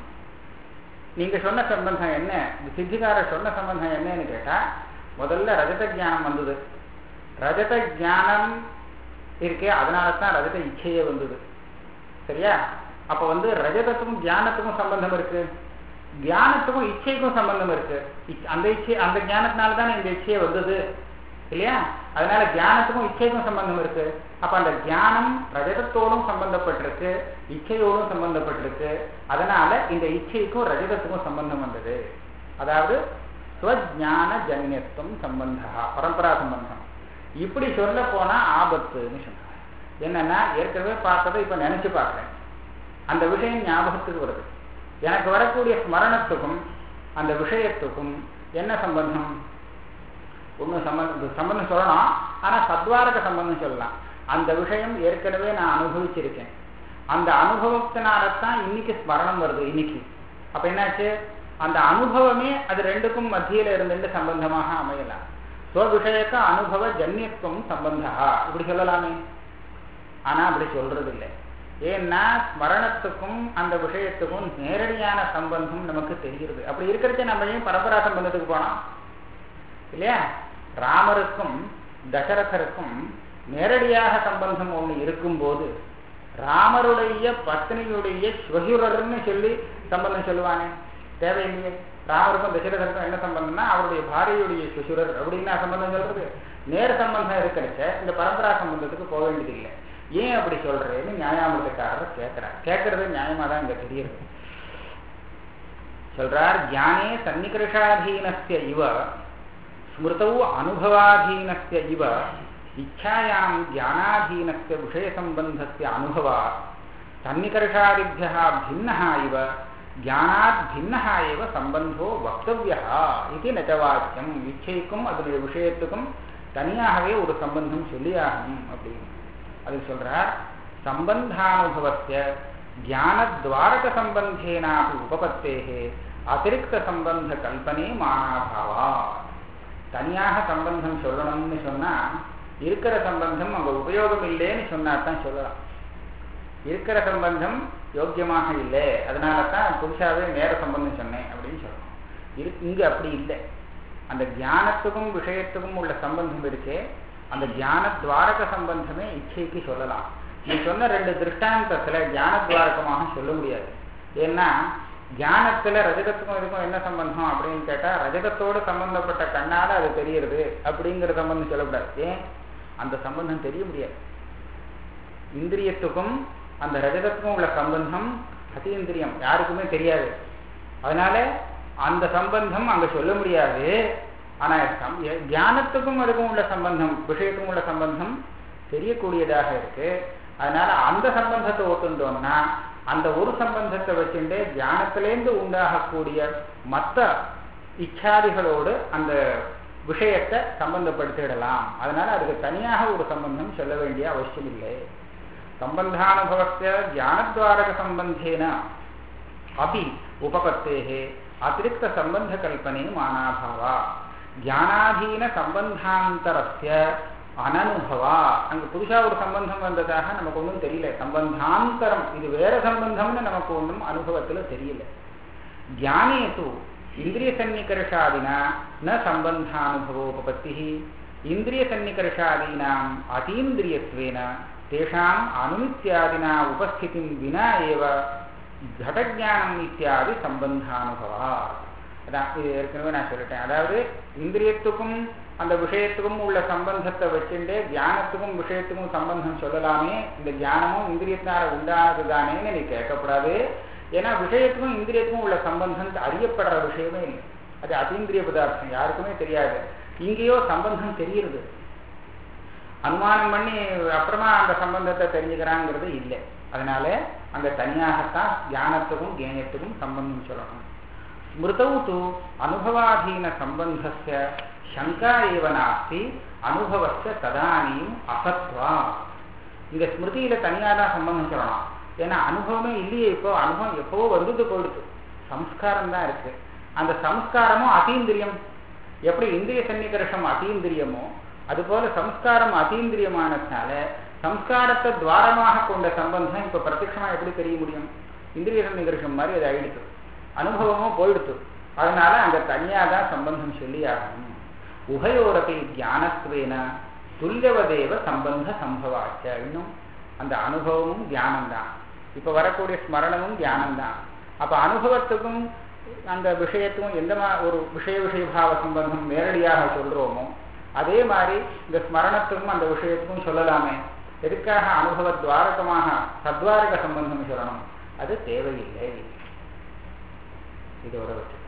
நீங்க சொன்ன சம்பந்தம் என்ன இந்த சித்திகாரர் சொன்ன சம்பந்தம் என்னன்னு கேட்டா முதல்ல ரஜத ஞானம் வந்தது ரஜத ஞானம் இருக்கே அதனால தான் ரஜத இச்சையே வந்தது சரியா அப்ப வந்து ரஜதத்துக்கும் ஞானத்துக்கும் சம்பந்தம் இருக்கு ஞானத்துக்கும் இச்சைக்கும் சம்பந்தம் இருக்கு இச்- அந்த இச்சை அந்த ஞானத்தினால தானே இந்த இச்சையே வந்தது இல்லையா அதனால ஞானத்துக்கும் இச்சைக்கும் சம்பந்தம் இருக்கு அப்ப அந்த ஞானம் ரஜதத்தோடும் சம்பந்தப்பட்டிருக்கு இச்சையோடும் சம்பந்தப்பட்டிருக்கு அதனால இந்த இச்சைக்கும் ரஜதத்துக்கும் சம்பந்தம் வந்தது அதாவது ஸ்வஜான ஜன்யத்துவம் சம்பந்தா பரம்பரா சம்பந்தம் இப்படி சொல்ல போனா ஆபத்துன்னு சொன்னாங்க என்னன்னா ஏற்கனவே பார்த்ததை இப்ப நினைச்சு பார்க்கிறேன் அந்த விஷயம் ஞாபகத்துக்கு வருது எனக்கு வரக்கூடிய ஸ்மரணத்துக்கும் அந்த விஷயத்துக்கும் என்ன சம்பந்தம் ஒன்றும் சம்பந்தம் சம்பந்தம் சொல்லணும் ஆனா சத்வாரக சம்பந்தம் சொல்லலாம் அந்த விஷயம் ஏற்கனவே நான் அனுபவிச்சிருக்கேன் அந்த அனுபவத்தினால தான் இன்னைக்கு ஸ்மரணம் வருது இன்னைக்கு அப்ப என்னாச்சு அந்த அனுபவமே அது ரெண்டுக்கும் மத்தியில இருந்துட்டு சம்பந்தமாக அமையலாம் ஸ்வவிஷயக்க அனுபவ ஜன்யத்துவம் சம்பந்தா இப்படி சொல்லலாமே ஆனா அப்படி சொல்றது இல்லை ஏன்னா ஸ்மரணத்துக்கும் அந்த விஷயத்துக்கும் நேரடியான சம்பந்தம் நமக்கு தெரிகிறது அப்படி இருக்கிறச்சே நம்ம ஏன் பரம்பரா சம்பந்தத்துக்கு போனோம் இல்லையா ராமருக்கும் தசரதருக்கும் நேரடியாக சம்பந்தம் ஒண்ணு இருக்கும்போது ராமருடைய பத்னியுடைய ஸ்வசுரர்னு சொல்லி சம்பந்தம் சொல்லுவானே தேவையில்லையே ராமருக்கும் தசரதருக்கும் என்ன சம்பந்தம்னா அவருடைய பாரியையுடைய சுசுரர் அப்படின்னு நான் சம்பந்தம் சொல்றது நேர சம்பந்தம் இருக்கிறச்ச இந்த பரம்பரா சம்பந்தத்துக்கு போக வேண்டியதில்லை ஏன் அப்படி சொல்றேன்னு நியாயாமிரதக்காரர் கேட்கிறார் கேட்கறது நியாயமா தான் இங்க தெரியுது சொல்றார் ஞானே சன்னிகர்ஷாதீனஸ்ய இவ ஸ்மிருதௌ அனுபவாதீனஸ்ய இவ இச்சாயாம் ஞானாதீனஸ்ய விஷயசம்பந்தஸ்ய அனுபவா சன்னிகர்ஷாதிभ्यः भिन्नः इव ஞானாத் பின்னः एव சம்பந்தோ வக்தவ்யா இது நச்சவாக்கியம் இச்சைக்கும் அதனுடைய விஷயத்துக்கும் தனியாகவே ஒரு சம்பந்தம் சொல்லியாகணும் அப்படின்னு அது சொல்றார் சம்பந்தானுபவத்திய ஞானத்வாரக சம்பந்தேனாபி உபபத்தேகே அதிருக்த சம்பந்த கல்பனே மானாபாவா தனியாக சம்பந்தம் சொல்லணும்னு சொன்னா இருக்கிற சம்பந்தம் அங்க உபயோகம் இல்லைன்னு சொன்னா தான் சொல்லலாம் இருக்கிற சம்பந்தம் யோக்கியமாக இல்லை அதனால தான் புதுசாவே நேர சம்பந்தம் சொன்னேன் அப்படின்னு சொல்லணும் இரு இங்க அப்படி இல்லை அந்த ஞானத்துக்கும் விஷயத்துக்கும் உள்ள சம்பந்தம் இருக்கே அந்த ஞானத்வாரக சம்பந்தமே இச்சைக்கு சொல்லலாம் நீ சொன்ன ரெண்டு திருஷ்டாந்தத்துல ஞானத்வாரகமாக சொல்ல முடியாது ஏன்னா ஞானத்துல ரஜகத்துக்கும் இதுக்கும் என்ன சம்பந்தம் அப்படின்னு கேட்டா ரஜகத்தோடு சம்பந்தப்பட்ட கண்ணால அது தெரியுது அப்படிங்கிற சம்பந்தம் சொல்லக்கூடாது ஏன் அந்த சம்பந்தம் தெரிய முடியாது இந்திரியத்துக்கும் அந்த ரஜகத்துக்கும் உள்ள சம்பந்தம் அத்தீந்திரியம் யாருக்குமே தெரியாது அதனால அந்த சம்பந்தம் அங்க சொல்ல முடியாது ஆனா சம்- எ- ஞானத்துக்கும் அதுக்கும் உள்ள சம்பந்தம் விஷயத்துக்கும் உள்ள சம்பந்தம் தெரியக்கூடியதாக இருக்கு அதனால அந்த சம்பந்தத்தை ஒத்துண்டோம்னா அந்த ஒரு சம்பந்தத்தை வச்சுட்டு ஞானத்திலேருந்து உண்டாகக்கூடிய மற்ற இச்சாதிகளோடு அந்த விஷயத்தை சம்பந்தப்படுத்திடலாம் அதனால அதுக்கு தனியாக ஒரு சம்பந்தம் சொல்ல வேண்டிய அவசியம் இல்லை சம்பந்தானுபவஸ்ய ஞானத்வாரக சம்பந்தேன अपि उपपत्तेः अतिरिक्तसम्बन्धकल्पने मानाभावा ஞானாதீன அனனுபவா அங்க புதுசா ஒரு சம்பந்தம் வந்ததாக நமக்கு ஒன்றும் தெரியல சம்பந்தாந்தரம் இது வேற சம்பந்தம்னு நமக்கு ஒன்றும் அனுபவத்துல தெரியல ஞானேது இந்திரிய சன்னிகர்ஷாதினா ந சம்பந்தானுபவோபபத்தி இந்திரிய சன்னிகர்ஷாதீனாம் அதீந்திரியத்வேன தேஷாம் அனுமித்யாதினா உபஸ்திதிம் வினா ஏவ கடஜானம் இத்தியாதி சம்பந்தானுபவா அதான் இது ஏற்கனவே நான் சொல்லிட்டேன் அதாவது இந்திரியத்துக்கும் அந்த விஷயத்துக்கும் உள்ள சம்பந்தத்தை வச்சுட்டு தியானத்துக்கும் விஷயத்துக்கும் சம்பந்தம் சொல்லலாமே இந்த தியானமும் இந்திரியத்தினால உண்டானது தானேன்னு நீ கேட்கக்கூடாது ஏன்னா விஷயத்துக்கும் இந்திரியத்துக்கும் உள்ள சம்பந்தம் அறியப்படுற விஷயமே இல்லை அது அதீந்திரிய பதார்த்தம் யாருக்குமே தெரியாது இங்கேயோ சம்பந்தம் தெரியுது அனுமானம் பண்ணி அப்புறமா அந்த சம்பந்தத்தை தெரிஞ்சுக்கிறாங்கிறது இல்லை அதனால அங்க தனியாகத்தான் தியானத்துக்கும் கேயத்துக்கும் சம்பந்தம் சொல்லணும் ஸ்மிருதௌ து அனுபவாதீன சம்பந்தஸ்ய சங்கா ஏவ நாஸ்தி அனுபவஸ்ய ததானியும் அசத்வா இங்க ஸ்மிருதியில தனியாக தான் சம்பந்தம் சொல்லலாம் ஏன்னா அனுபவமே இல்லையே இப்போ அனுபவம் எப்பவோ வந்துட்டு போயிடுது சம்ஸ்காரம் தான் இருக்கு அந்த சம்ஸ்காரமும் அதீந்திரியம் எப்படி இந்திரிய சன்னிகர்ஷம் அதீந்திரியமோ அதுபோல சம்ஸ்காரம் அதீந்திரியமானதுனால சம்ஸ்காரத்தை துவாரமாக கொண்ட சம்பந்தம் இப்ப பிரத்யட்சமா எப்படி தெரிய முடியும் இந்திரிய சன்னிகர்ஷம் மாதிரி அது ஆயிடுத்து அனுபவமும் போயிடுத்து அதனால அங்க தனியா தான் சம்பந்தம் சொல்லி ஆகணும் உபயோரப்பி தியானத்துவேன துல்லியவதேவ சம்பந்த சம்பவாச்ச இன்னும் அந்த அனுபவமும் தியானம்தான் இப்ப வரக்கூடிய ஸ்மரணமும் தியானம்தான் அப்ப அனுபவத்துக்கும் அந்த விஷயத்துக்கும் எந்த மா ஒரு விஷய விஷயபாவ சம்பந்தம் நேரடியாக சொல்றோமோ அதே மாதிரி இந்த ஸ்மரணத்துக்கும் அந்த விஷயத்துக்கும் சொல்லலாமே எதுக்காக அனுபவ துவாரகமாக சத்வாரக சம்பந்தம் சொல்லணும் அது தேவையில்லை இதோட வச்சு